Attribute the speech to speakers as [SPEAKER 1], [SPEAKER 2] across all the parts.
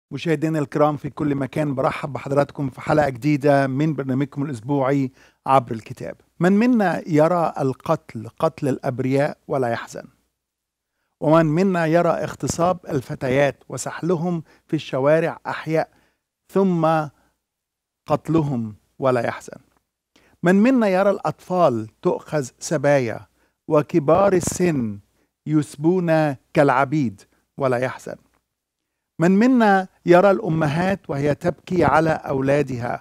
[SPEAKER 1] مشاهدينا الكرام في كل مكان برحب بحضراتكم في حلقة جديدة من برنامجكم الأسبوعي عبر الكتاب من منا يرى القتل قتل الأبرياء ولا يحزن ومن منا يرى اغتصاب الفتيات وسحلهم في الشوارع أحياء ثم قتلهم ولا يحزن من منا يرى الأطفال تؤخذ سبايا وكبار السن يسبون كالعبيد ولا يحزن من منا يرى الامهات وهي تبكي على اولادها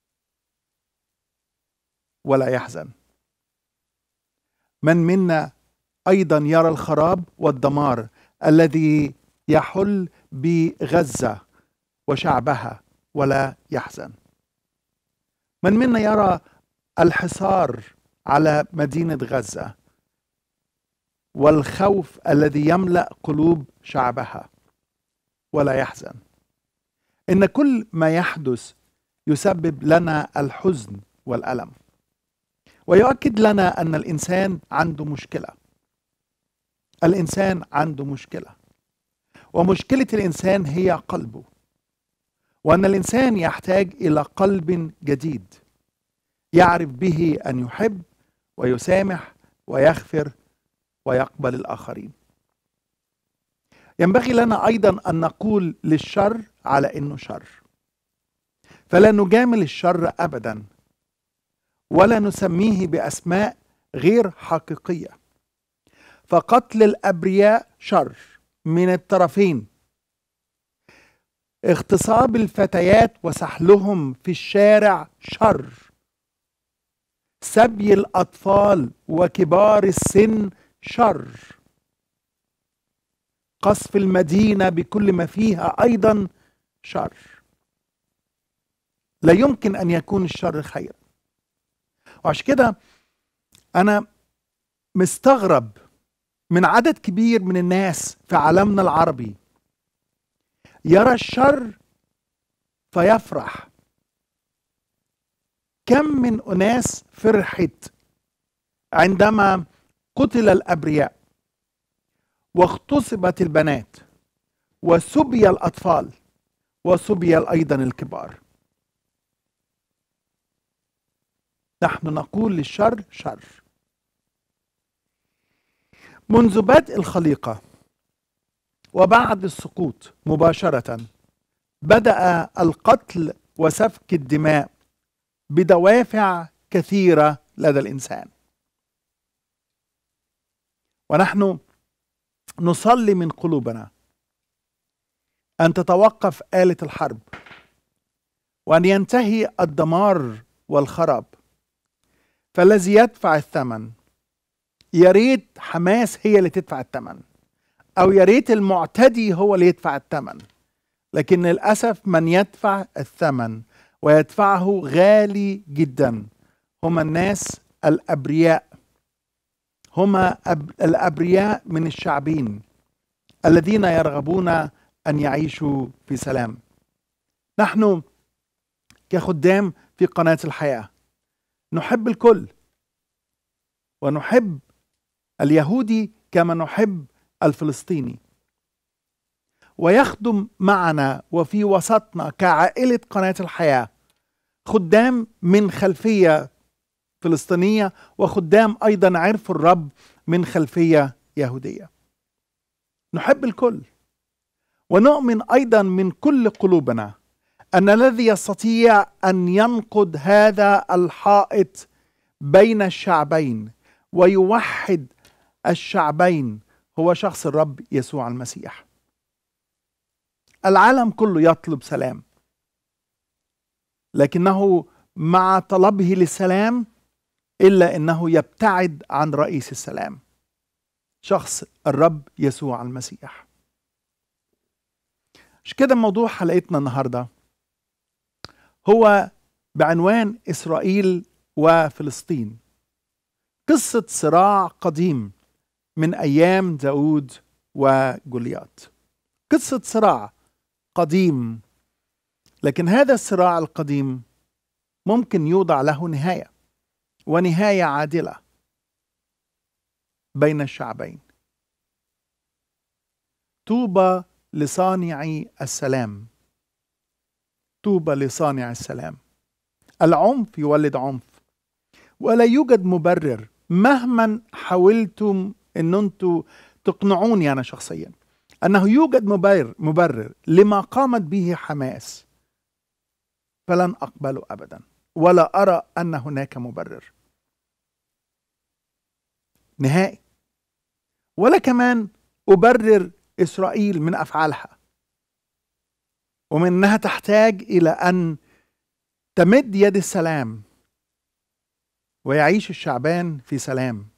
[SPEAKER 1] ولا يحزن من منا ايضا يرى الخراب والدمار الذي يحل بغزه وشعبها ولا يحزن من منا يرى الحصار على مدينه غزه والخوف الذي يملا قلوب شعبها ولا يحزن ان كل ما يحدث يسبب لنا الحزن والالم ويؤكد لنا ان الانسان عنده مشكله الانسان عنده مشكله ومشكله الانسان هي قلبه وان الانسان يحتاج الى قلب جديد يعرف به ان يحب ويسامح ويغفر ويقبل الاخرين ينبغي لنا ايضا ان نقول للشر على انه شر فلا نجامل الشر ابدا ولا نسميه باسماء غير حقيقيه فقتل الابرياء شر من الطرفين اغتصاب الفتيات وسحلهم في الشارع شر سبي الاطفال وكبار السن شر قصف المدينه بكل ما فيها ايضا شر لا يمكن ان يكون الشر خيرا وعشان كده انا مستغرب من عدد كبير من الناس في عالمنا العربي يرى الشر فيفرح كم من اناس فرحت عندما قتل الابرياء واغتصبت البنات وسبي الاطفال وسبي ايضا الكبار نحن نقول للشر شر منذ بدء الخليقه وبعد السقوط مباشره بدا القتل وسفك الدماء بدوافع كثيره لدى الانسان ونحن نصلي من قلوبنا ان تتوقف اله الحرب وان ينتهي الدمار والخراب فالذي يدفع الثمن يا ريت حماس هي اللي تدفع الثمن او يا ريت المعتدي هو اللي يدفع الثمن لكن للاسف من يدفع الثمن ويدفعه غالي جدا هم الناس الابرياء هما الابرياء من الشعبين الذين يرغبون ان يعيشوا في سلام نحن كخدام في قناه الحياه نحب الكل ونحب اليهودي كما نحب الفلسطيني ويخدم معنا وفي وسطنا كعائله قناه الحياه خدام من خلفيه فلسطينيه وخدام ايضا عرفوا الرب من خلفيه يهوديه. نحب الكل ونؤمن ايضا من كل قلوبنا ان الذي يستطيع ان ينقض هذا الحائط بين الشعبين ويوحد الشعبين هو شخص الرب يسوع المسيح. العالم كله يطلب سلام لكنه مع طلبه للسلام الا انه يبتعد عن رئيس السلام شخص الرب يسوع المسيح مش كده موضوع حلقتنا النهارده هو بعنوان اسرائيل وفلسطين قصه صراع قديم من ايام داود وجوليات قصه صراع قديم لكن هذا الصراع القديم ممكن يوضع له نهايه ونهايه عادله بين الشعبين طوبى لصانعي السلام طوبى لصانع السلام العنف يولد عنف ولا يوجد مبرر مهما حاولتم ان انتم تقنعوني انا شخصيا انه يوجد مبرر مبرر لما قامت به حماس فلن اقبله ابدا ولا ارى ان هناك مبرر نهائي ولا كمان ابرر اسرائيل من افعالها ومن انها تحتاج الى ان تمد يد السلام ويعيش الشعبان في سلام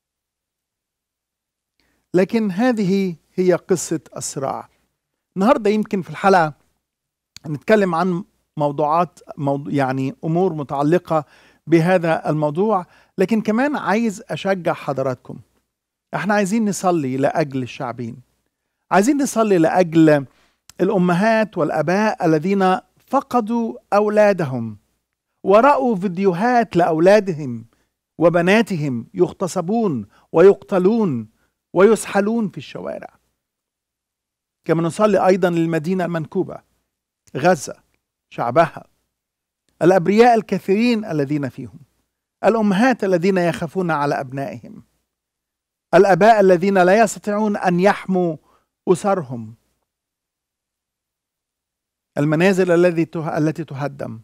[SPEAKER 1] لكن هذه هي قصة الصراع النهاردة يمكن في الحلقة نتكلم عن موضوعات موضوع يعني أمور متعلقة بهذا الموضوع لكن كمان عايز أشجع حضراتكم احنا عايزين نصلي لأجل الشعبين عايزين نصلي لأجل الأمهات والأباء الذين فقدوا أولادهم ورأوا فيديوهات لأولادهم وبناتهم يغتصبون ويقتلون ويسحلون في الشوارع كما نصلي أيضا للمدينة المنكوبة غزة شعبها الأبرياء الكثيرين الذين فيهم الأمهات الذين يخافون على أبنائهم الآباء الذين لا يستطيعون أن يحموا أسرهم المنازل الذي التي تهدم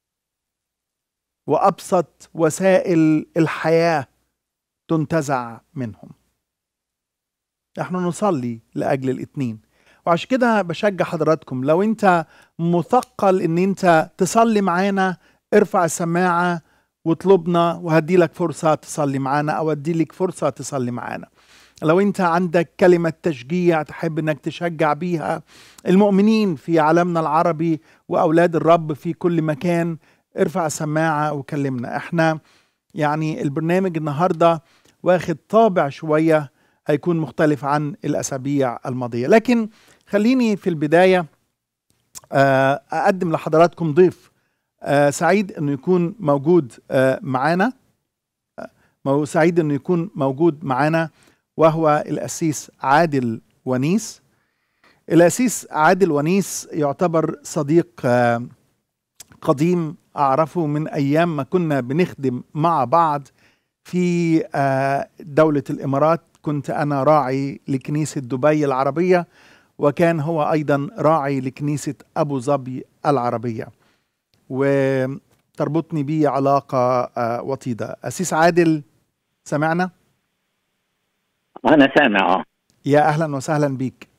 [SPEAKER 1] وابسط وسائل الحياه تنتزع منهم نحن نصلي لاجل الاثنين وعشان كده بشجع حضراتكم لو انت مثقل ان انت تصلي معانا ارفع السماعه واطلبنا وهدي لك فرصه تصلي معانا او ادي لك فرصه تصلي معانا لو انت عندك كلمة تشجيع تحب انك تشجع بيها المؤمنين في عالمنا العربي واولاد الرب في كل مكان ارفع سماعة وكلمنا احنا يعني البرنامج النهاردة واخد طابع شوية هيكون مختلف عن الاسابيع الماضية لكن خليني في البداية آه، اقدم لحضراتكم ضيف آه، سعيد انه يكون موجود آه، معانا سعيد انه يكون موجود معانا وهو الأسيس عادل ونيس الأسيس عادل ونيس يعتبر صديق آه، قديم أعرفه من أيام ما كنا بنخدم مع بعض في آه، دولة الإمارات كنت أنا راعي لكنيسة دبي العربية وكان هو أيضا راعي لكنيسة أبو ظبي العربية وتربطني به علاقة آه، وطيدة أسيس عادل سمعنا؟
[SPEAKER 2] أنا سامع آه
[SPEAKER 1] يا أهلا وسهلا بك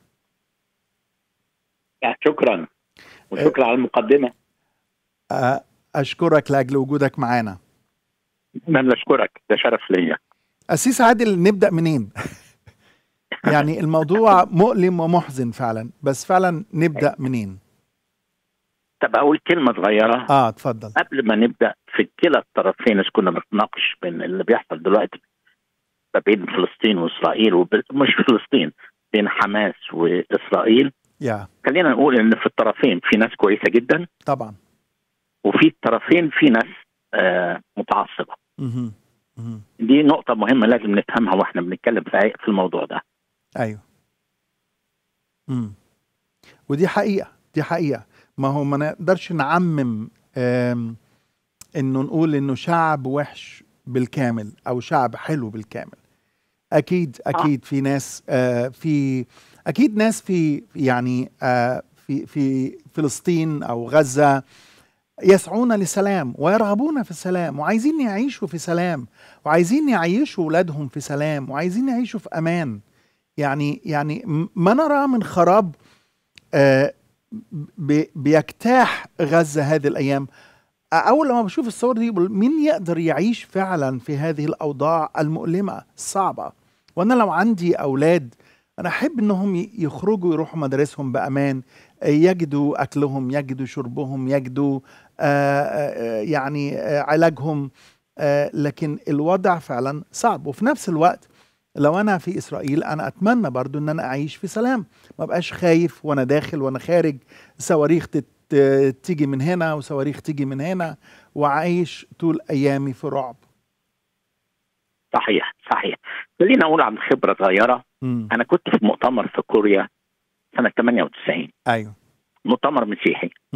[SPEAKER 2] شكرا وشكرا على المقدمة
[SPEAKER 1] أشكرك لأجل وجودك معنا
[SPEAKER 2] أنا أشكرك ده شرف ليا
[SPEAKER 1] أسيس عادل نبدأ منين؟ يعني الموضوع مؤلم ومحزن فعلا بس فعلا نبدأ منين؟
[SPEAKER 2] طب أقول كلمة صغيرة
[SPEAKER 1] اه اتفضل
[SPEAKER 2] قبل ما نبدأ في كلا الطرفين إذا كنا بنتناقش بين اللي بيحصل دلوقتي ما بين فلسطين واسرائيل ومش فلسطين بين حماس واسرائيل
[SPEAKER 1] يا
[SPEAKER 2] خلينا نقول ان في الطرفين في ناس كويسه جدا
[SPEAKER 1] طبعا
[SPEAKER 2] وفي الطرفين في ناس آه متعصبه
[SPEAKER 1] مهم. مهم.
[SPEAKER 2] دي نقطه مهمه لازم نفهمها واحنا بنتكلم في في الموضوع ده
[SPEAKER 1] ايوه مم. ودي حقيقه دي حقيقه ما هو ما نقدرش نعمم آم، انه نقول انه شعب وحش بالكامل او شعب حلو بالكامل اكيد اكيد في ناس آه في اكيد ناس في يعني آه في في فلسطين او غزه يسعون للسلام ويرغبون في السلام وعايزين يعيشوا في سلام وعايزين يعيشوا اولادهم في سلام وعايزين يعيشوا في امان يعني يعني م- ما نرى من خراب آه بي- بيجتاح غزه هذه الايام اول لما بشوف الصور دي بقول مين يقدر يعيش فعلا في هذه الاوضاع المؤلمه الصعبه وانا لو عندي اولاد انا احب انهم ي- يخرجوا يروحوا مدارسهم بامان آه، يجدوا اكلهم يجدوا شربهم يجدوا آه، آه، يعني آه، علاجهم آه، لكن الوضع فعلا صعب وفي نفس الوقت لو انا في اسرائيل انا اتمنى برضو ان انا اعيش في سلام ما بقاش خايف وانا داخل وانا خارج صواريخ تت ت- تيجي من هنا وصواريخ تيجي من هنا وعايش طول ايامي في رعب
[SPEAKER 2] صحيح صحيح خلينا اقول عن خبره صغيره
[SPEAKER 1] امم
[SPEAKER 2] انا كنت في مؤتمر في كوريا سنه 98
[SPEAKER 1] ايوه
[SPEAKER 2] مؤتمر مسيحي
[SPEAKER 1] امم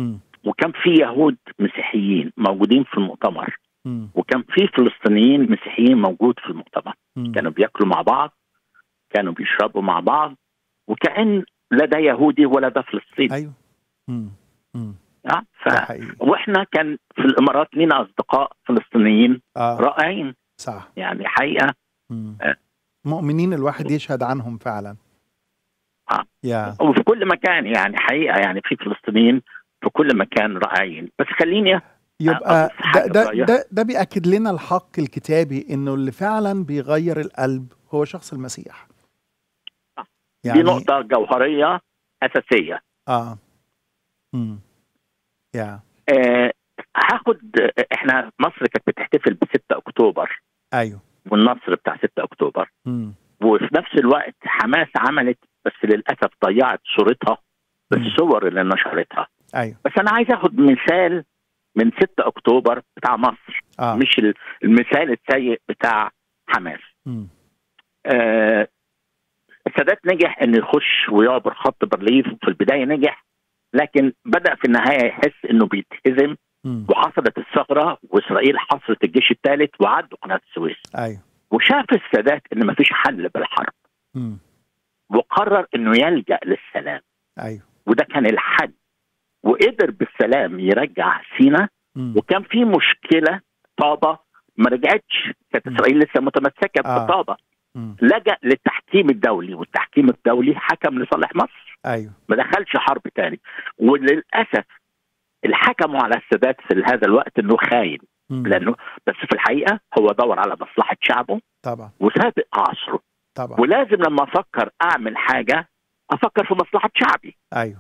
[SPEAKER 2] وكان في يهود مسيحيين موجودين في المؤتمر
[SPEAKER 1] مم.
[SPEAKER 2] وكان في فلسطينيين مسيحيين موجود في المؤتمر
[SPEAKER 1] مم.
[SPEAKER 2] كانوا بياكلوا مع بعض كانوا بيشربوا مع بعض وكأن لا ده يهودي ولا ده فلسطيني
[SPEAKER 1] ايوه مم. مم.
[SPEAKER 2] آه، ف...
[SPEAKER 1] ده حقيقي
[SPEAKER 2] واحنا كان في الامارات لينا اصدقاء فلسطينيين
[SPEAKER 1] اه
[SPEAKER 2] رائعين
[SPEAKER 1] صح
[SPEAKER 2] يعني حقيقه
[SPEAKER 1] مم.
[SPEAKER 2] آه.
[SPEAKER 1] مؤمنين الواحد يشهد عنهم فعلا
[SPEAKER 2] آه.
[SPEAKER 1] يا
[SPEAKER 2] وفي كل مكان يعني حقيقه يعني في فلسطينيين في كل مكان رائعين بس خليني
[SPEAKER 1] يبقى
[SPEAKER 2] أضيف حاجة
[SPEAKER 1] ده ده
[SPEAKER 2] صغيرة.
[SPEAKER 1] ده, ده بيأكد لنا الحق الكتابي انه اللي فعلا بيغير القلب هو شخص المسيح
[SPEAKER 2] آه. دي
[SPEAKER 1] يعني
[SPEAKER 2] نقطه جوهريه اساسيه
[SPEAKER 1] اه امم يا
[SPEAKER 2] آه هاخد احنا مصر كانت بتحتفل ب 6 اكتوبر
[SPEAKER 1] ايوه
[SPEAKER 2] والنصر بتاع 6 اكتوبر
[SPEAKER 1] امم
[SPEAKER 2] وفي نفس الوقت حماس عملت بس للاسف ضيعت صورتها بالصور اللي نشرتها
[SPEAKER 1] ايوه
[SPEAKER 2] بس انا عايز اخد مثال من 6 اكتوبر بتاع مصر
[SPEAKER 1] اه
[SPEAKER 2] مش ال- المثال السيء بتاع حماس
[SPEAKER 1] مم.
[SPEAKER 2] آه السادات نجح انه يخش ويعبر خط بارليف في البدايه نجح لكن بدا في النهايه يحس انه بيتهزم
[SPEAKER 1] مم.
[SPEAKER 2] وحصلت الثغره واسرائيل حصرت الجيش الثالث وعدوا قناه السويس
[SPEAKER 1] ايوه
[SPEAKER 2] وشاف السادات ان مفيش حل بالحرب
[SPEAKER 1] مم.
[SPEAKER 2] وقرر انه يلجا للسلام
[SPEAKER 1] ايوه
[SPEAKER 2] وده كان الحل وقدر بالسلام يرجع سينا
[SPEAKER 1] مم.
[SPEAKER 2] وكان في مشكله طابه ما رجعتش كانت
[SPEAKER 1] مم.
[SPEAKER 2] اسرائيل لسه متمسكه
[SPEAKER 1] آه.
[SPEAKER 2] بطابه
[SPEAKER 1] مم.
[SPEAKER 2] لجا للتحكيم الدولي والتحكيم الدولي حكم لصالح مصر
[SPEAKER 1] ايوه
[SPEAKER 2] ما دخلش حرب تاني وللاسف اللي حكموا على السادات في هذا الوقت انه خاين
[SPEAKER 1] مم.
[SPEAKER 2] لانه بس في الحقيقه هو دور على مصلحه شعبه
[SPEAKER 1] طبعا
[SPEAKER 2] وسابق عصره
[SPEAKER 1] طبعا
[SPEAKER 2] ولازم لما افكر اعمل حاجه افكر في مصلحه شعبي
[SPEAKER 1] ايوه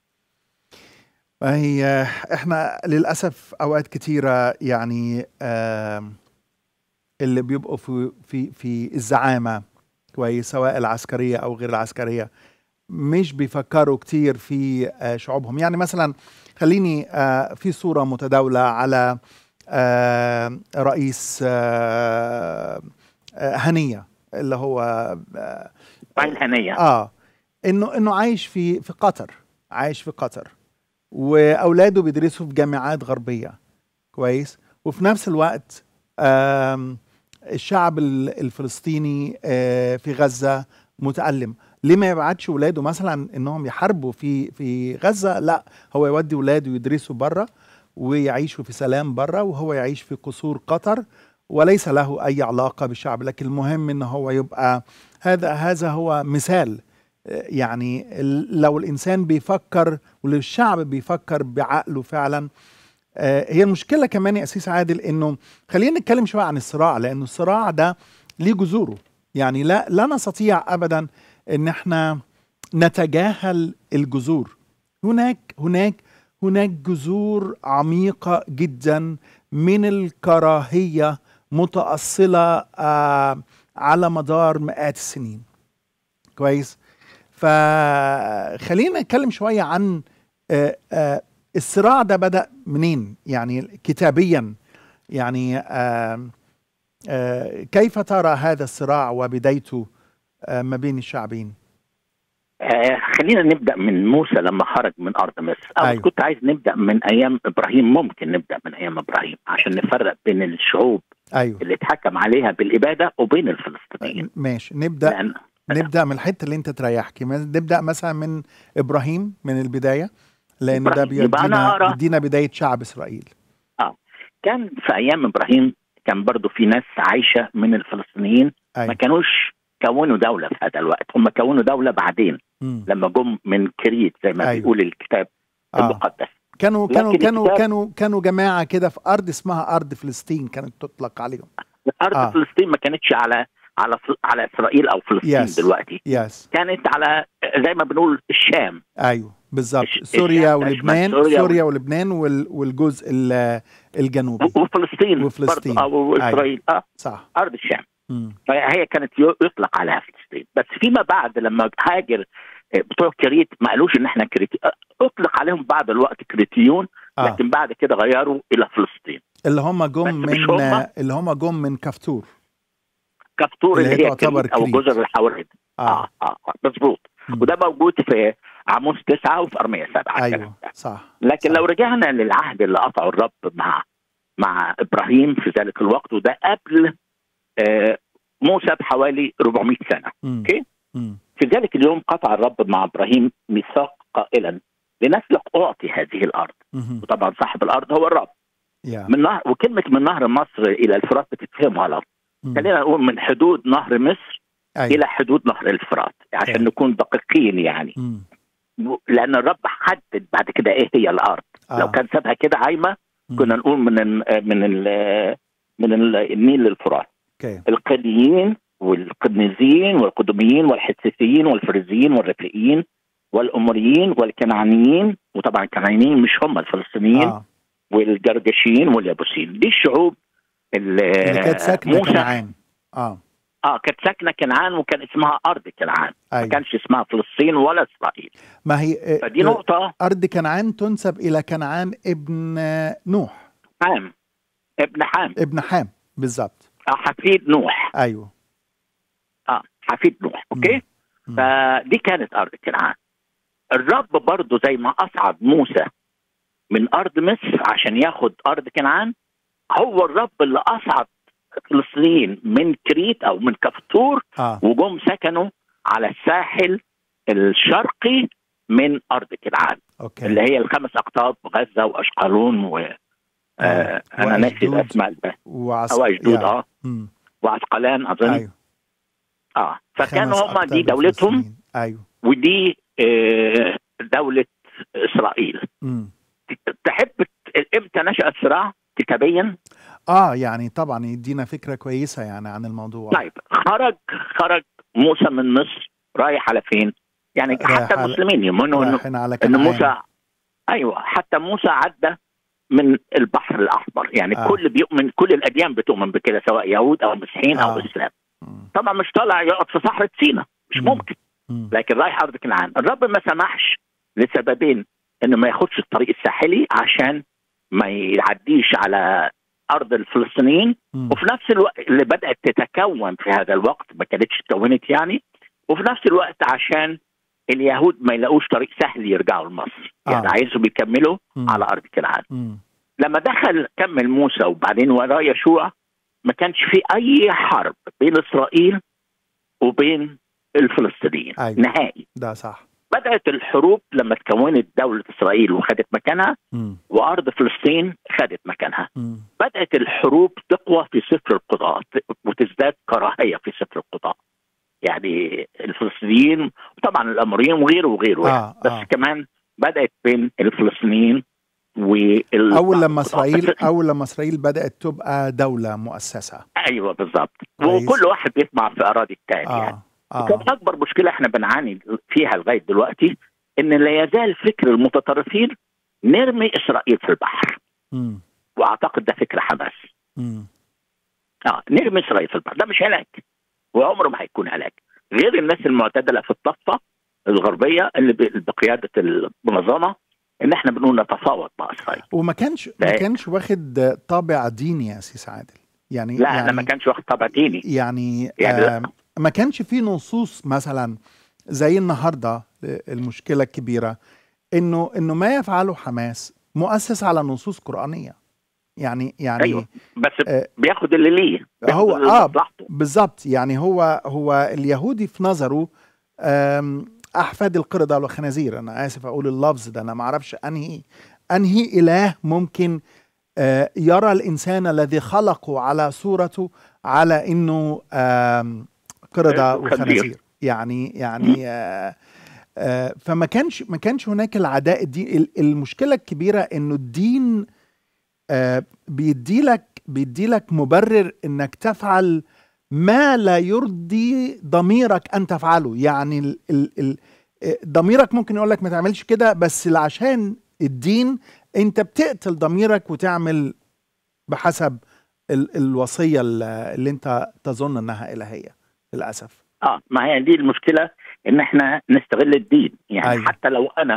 [SPEAKER 1] هي احنا للاسف اوقات كتيره يعني آم، اللي بيبقوا في في في الزعامه كويس سواء العسكريه او غير العسكريه مش بيفكروا كتير في آه، شعوبهم يعني مثلا خليني آه، في صوره متداوله على آه، رئيس آه، آه، هنيه اللي هو آه،
[SPEAKER 2] بعين هنيه
[SPEAKER 1] اه انه انه عايش في في قطر عايش في قطر واولاده بيدرسوا في جامعات غربيه كويس وفي نفس الوقت آم الشعب ال- الفلسطيني آه، في غزه متألم ليه ما يبعتش ولاده مثلا انهم يحاربوا في في غزه لا هو يودي ولاده يدرسوا بره ويعيشوا في سلام بره وهو يعيش في قصور قطر وليس له اي علاقه بالشعب لكن المهم ان هو يبقى هذا هذا هو مثال آه، يعني ال- لو الانسان بيفكر ولو الشعب بيفكر بعقله فعلا آه، هي المشكله كمان يا اسيس عادل انه خلينا نتكلم شويه عن الصراع لانه الصراع ده ليه جذوره يعني لا لا نستطيع ابدا ان احنا نتجاهل الجذور هناك هناك هناك جذور عميقه جدا من الكراهيه متاصله آه على مدار مئات السنين كويس فخلينا نتكلم شويه عن آه آه الصراع ده بدا منين يعني كتابيا يعني آه آه كيف ترى هذا الصراع وبدايته آه ما بين الشعبين
[SPEAKER 2] آه خلينا نبدا من موسى لما خرج من ارض مصر او
[SPEAKER 1] أيوة.
[SPEAKER 2] أيوه. كنت عايز نبدا من ايام ابراهيم ممكن نبدا من ايام ابراهيم عشان نفرق بين الشعوب
[SPEAKER 1] ايوه
[SPEAKER 2] اللي اتحكم عليها بالاباده وبين الفلسطينيين
[SPEAKER 1] ماشي نبدا
[SPEAKER 2] لان
[SPEAKER 1] نبدا من الحته اللي انت تريحك نبدا مثلا من ابراهيم من البدايه لان ده
[SPEAKER 2] إبراهيم. يبقى أنا
[SPEAKER 1] بيدينا
[SPEAKER 2] أقرأ.
[SPEAKER 1] بيدينا بدايه شعب اسرائيل
[SPEAKER 2] كان في ايام ابراهيم كان برضو في ناس عايشه من الفلسطينيين ما
[SPEAKER 1] ايوه
[SPEAKER 2] كانوش كونوا دوله في هذا الوقت هم كونوا دوله بعدين
[SPEAKER 1] مم.
[SPEAKER 2] لما جم من كريت زي ما
[SPEAKER 1] أيوة.
[SPEAKER 2] بيقول الكتاب
[SPEAKER 1] آه.
[SPEAKER 2] المقدس
[SPEAKER 1] كانوا كانوا
[SPEAKER 2] لكن
[SPEAKER 1] كانوا
[SPEAKER 2] الكتاب-
[SPEAKER 1] كانوا كانوا جماعه كده في ارض اسمها ارض فلسطين كانت تطلق عليهم
[SPEAKER 2] ارض
[SPEAKER 1] آه.
[SPEAKER 2] آه. فلسطين ما كانتش على على فل- على اسرائيل او فلسطين
[SPEAKER 1] Yes.
[SPEAKER 2] دلوقتي
[SPEAKER 1] يس
[SPEAKER 2] كانت على زي ما بنقول الشام
[SPEAKER 1] ايوه بالظبط
[SPEAKER 2] الش-
[SPEAKER 1] سوريا
[SPEAKER 2] الشام
[SPEAKER 1] ولبنان
[SPEAKER 2] تشمل سوريا
[SPEAKER 1] سوريا ولبنان وال- والجزء ال- الجنوبي
[SPEAKER 2] و- وفلسطين
[SPEAKER 1] وفلسطين.
[SPEAKER 2] برضو او اسرائيل اه
[SPEAKER 1] صح
[SPEAKER 2] ارض الشام
[SPEAKER 1] مم.
[SPEAKER 2] فهي كانت ي- يطلق عليها فلسطين بس فيما بعد لما هاجر آه، بتوع كريت ما قالوش ان احنا كريتي آه، اطلق عليهم بعد الوقت كريتيون
[SPEAKER 1] آه.
[SPEAKER 2] لكن بعد كده غيروا الى فلسطين
[SPEAKER 1] اللي هم جم
[SPEAKER 2] بس مش
[SPEAKER 1] من
[SPEAKER 2] هم.
[SPEAKER 1] اللي هم جم من كفتور
[SPEAKER 2] كفتور
[SPEAKER 1] اللي
[SPEAKER 2] اللي
[SPEAKER 1] هي
[SPEAKER 2] هي
[SPEAKER 1] تعتبر
[SPEAKER 2] كريت او
[SPEAKER 1] كريت.
[SPEAKER 2] جزر الحوارد
[SPEAKER 1] اه,
[SPEAKER 2] اه اه مظبوط
[SPEAKER 1] مم.
[SPEAKER 2] وده موجود في عاموس تسعه وفي ارميه سبعه الكلام
[SPEAKER 1] ايوه
[SPEAKER 2] ده.
[SPEAKER 1] صح
[SPEAKER 2] لكن
[SPEAKER 1] صح.
[SPEAKER 2] لو رجعنا للعهد اللي قطعه الرب مع مع ابراهيم في ذلك الوقت وده قبل آه، موسى بحوالي 400 سنه
[SPEAKER 1] مم.
[SPEAKER 2] أوكي.
[SPEAKER 1] مم.
[SPEAKER 2] في ذلك اليوم قطع الرب مع ابراهيم ميثاق قائلا لنسلك اعطي هذه الارض
[SPEAKER 1] مهم.
[SPEAKER 2] وطبعا صاحب الارض هو الرب
[SPEAKER 1] يا
[SPEAKER 2] من نهر وكلمه من نهر مصر الى الفرات بتتفهم غلط
[SPEAKER 1] مم.
[SPEAKER 2] خلينا نقول من حدود نهر مصر
[SPEAKER 1] أيوة.
[SPEAKER 2] الى حدود نهر الفرات عشان
[SPEAKER 1] أيوة.
[SPEAKER 2] نكون دقيقين يعني
[SPEAKER 1] مم.
[SPEAKER 2] لان الرب حدد بعد كده ايه هي الارض
[SPEAKER 1] آه.
[SPEAKER 2] لو كان سابها كده عايمه
[SPEAKER 1] مم.
[SPEAKER 2] كنا نقول من ال من ال من ال النيل للفرات
[SPEAKER 1] اوكي
[SPEAKER 2] القديين والقدنزيين والقدميين والحسيسيين والفريزيين والرفائيين والاموريين والكنعانيين وطبعا الكنعانيين مش هم الفلسطينيين
[SPEAKER 1] اه
[SPEAKER 2] والجرجشيين واليابوسيين دي الشعوب اللي,
[SPEAKER 1] اللي كانت ساكنه
[SPEAKER 2] موسى
[SPEAKER 1] كنعان اه
[SPEAKER 2] اه كانت ساكنه كنعان وكان اسمها ارض كنعان ما
[SPEAKER 1] ايوه
[SPEAKER 2] كانش اسمها فلسطين ولا اسرائيل
[SPEAKER 1] ما هي آه،
[SPEAKER 2] فدي
[SPEAKER 1] آه،
[SPEAKER 2] نقطه
[SPEAKER 1] ارض كنعان تنسب الى كنعان ابن آه، نوح
[SPEAKER 2] حام ابن حام
[SPEAKER 1] ابن حام بالظبط
[SPEAKER 2] آه حفيد نوح
[SPEAKER 1] ايوه
[SPEAKER 2] اه حفيد نوح اوكي
[SPEAKER 1] مم.
[SPEAKER 2] فدي كانت ارض كنعان الرب برضه زي ما اصعد موسى من ارض مصر عشان ياخد ارض كنعان هو الرب اللي اصعد فلسطين من كريت او من كفطور
[SPEAKER 1] اه
[SPEAKER 2] وجم سكنوا على الساحل الشرقي من ارض كنعان
[SPEAKER 1] اوكي
[SPEAKER 2] اللي هي الخمس اقطاب غزه واشقلون و آه انا ناسي
[SPEAKER 1] وأشدود
[SPEAKER 2] الاسماء الب-
[SPEAKER 1] وعس...
[SPEAKER 2] او اشدود
[SPEAKER 1] يا.
[SPEAKER 2] اه
[SPEAKER 1] مم.
[SPEAKER 2] وعسقلان اظن
[SPEAKER 1] ايوه
[SPEAKER 2] اه فكانوا
[SPEAKER 1] خمس
[SPEAKER 2] هم دي
[SPEAKER 1] أقطاب
[SPEAKER 2] دولتهم
[SPEAKER 1] الفلسطينيين. ايوه
[SPEAKER 2] ودي آه، دولة إسرائيل
[SPEAKER 1] مم.
[SPEAKER 2] تحب ت- إمتى نشأ الصراع كتابيا
[SPEAKER 1] اه يعني طبعا يدينا فكره كويسه يعني عن الموضوع
[SPEAKER 2] طيب خرج خرج موسى من مصر رايح على فين يعني
[SPEAKER 1] رايح
[SPEAKER 2] حتى
[SPEAKER 1] على-
[SPEAKER 2] المسلمين يؤمنوا إنه
[SPEAKER 1] رايحين على
[SPEAKER 2] إن
[SPEAKER 1] كنعان
[SPEAKER 2] موسى أيوة حتى موسى عدى من البحر الأحمر يعني
[SPEAKER 1] آه.
[SPEAKER 2] آه. كل بيؤمن كل الأديان بتؤمن بكده سواء يهود أو مسيحيين
[SPEAKER 1] آه.
[SPEAKER 2] أو إسلام
[SPEAKER 1] مم.
[SPEAKER 2] طبعا مش طالع يقعد في صحراء سينا مش
[SPEAKER 1] مم.
[SPEAKER 2] ممكن
[SPEAKER 1] مم.
[SPEAKER 2] لكن رايح ارض كنعان الرب ما سمحش لسببين انه ما ياخدش الطريق الساحلي عشان ما يعديش على ارض الفلسطينيين
[SPEAKER 1] مم.
[SPEAKER 2] وفي نفس الوقت اللي بدات تتكون في هذا الوقت ما كانتش اتكونت يعني وفي نفس الوقت عشان اليهود ما يلاقوش طريق سهل يرجعوا لمصر
[SPEAKER 1] آه.
[SPEAKER 2] يعني عايزهم يكملوا
[SPEAKER 1] مم.
[SPEAKER 2] على ارض كنعان
[SPEAKER 1] مم.
[SPEAKER 2] لما دخل كمل موسى وبعدين وراه يشوع ما كانش في اي حرب بين اسرائيل وبين الفلسطينيين
[SPEAKER 1] أيوة.
[SPEAKER 2] نهائي
[SPEAKER 1] ده صح
[SPEAKER 2] بدات الحروب لما تكونت دوله اسرائيل وخدت مكانها
[SPEAKER 1] مم.
[SPEAKER 2] وارض فلسطين خدت مكانها
[SPEAKER 1] مم.
[SPEAKER 2] بدات الحروب تقوى في سفر القضاء وتزداد كراهيه في سفر القضاء يعني الفلسطينيين وطبعا الامريين وغيره وغيره يعني.
[SPEAKER 1] آه،
[SPEAKER 2] بس
[SPEAKER 1] آه.
[SPEAKER 2] كمان بدات بين الفلسطينيين وال
[SPEAKER 1] اول لما اسرائيل
[SPEAKER 2] بس-
[SPEAKER 1] اول لما اسرائيل بدات تبقى دوله مؤسسه
[SPEAKER 2] ايوه بالظبط
[SPEAKER 1] كويس.
[SPEAKER 2] وكل واحد بيطمع في اراضي الثاني يعني
[SPEAKER 1] اه
[SPEAKER 2] كان
[SPEAKER 1] اه
[SPEAKER 2] اكبر مشكله احنا بنعاني فيها لغايه دلوقتي ان لا يزال فكر المتطرفين نرمي اسرائيل في البحر
[SPEAKER 1] مم.
[SPEAKER 2] واعتقد ده فكر حماس
[SPEAKER 1] مم.
[SPEAKER 2] اه نرمي اسرائيل في البحر ده مش علاج وعمره ما هيكون علاج غير الناس المعتدله في الضفه الغربيه اللي ب- بقياده المنظمه ان احنا بنقول نتفاوض مع اسرائيل
[SPEAKER 1] وما كانش ما
[SPEAKER 2] لا.
[SPEAKER 1] كانش واخد طابع ديني يا سيس عادل يعني
[SPEAKER 2] لا
[SPEAKER 1] يعني
[SPEAKER 2] انا ما كانش واخد طبع ديني
[SPEAKER 1] يعني,
[SPEAKER 2] يعني لا.
[SPEAKER 1] آه ما كانش في نصوص مثلا زي النهارده المشكله الكبيره انه انه ما يفعله حماس مؤسس على نصوص قرانيه يعني يعني
[SPEAKER 2] أيوة. بس
[SPEAKER 1] آه،
[SPEAKER 2] بياخد اللي ليه بياخد
[SPEAKER 1] هو
[SPEAKER 2] اللي
[SPEAKER 1] اه
[SPEAKER 2] لمصلحته.
[SPEAKER 1] بالظبط يعني هو هو اليهودي في نظره آم، احفاد القرده والخنازير انا اسف اقول اللفظ ده انا ما اعرفش انهي انهي اله ممكن آه، يرى الانسان الذي خلقه على صورته على انه آم، قرده
[SPEAKER 2] خنزير.
[SPEAKER 1] وخنازير يعني يعني آه، آه، فما كانش ما كانش هناك العداء الدين ال- المشكله الكبيره انه الدين آه، بيديلك بيديلك مبرر انك تفعل ما لا يرضي ضميرك ان تفعله يعني ال ال ال آه، ضميرك ممكن يقول لك ما تعملش كده بس عشان الدين انت بتقتل ضميرك وتعمل بحسب ال الوصيه ال- اللي انت تظن انها الهيه للاسف
[SPEAKER 2] اه ما هي دي المشكله ان احنا نستغل الدين يعني
[SPEAKER 1] أيوة.
[SPEAKER 2] أيوة. حتى لو انا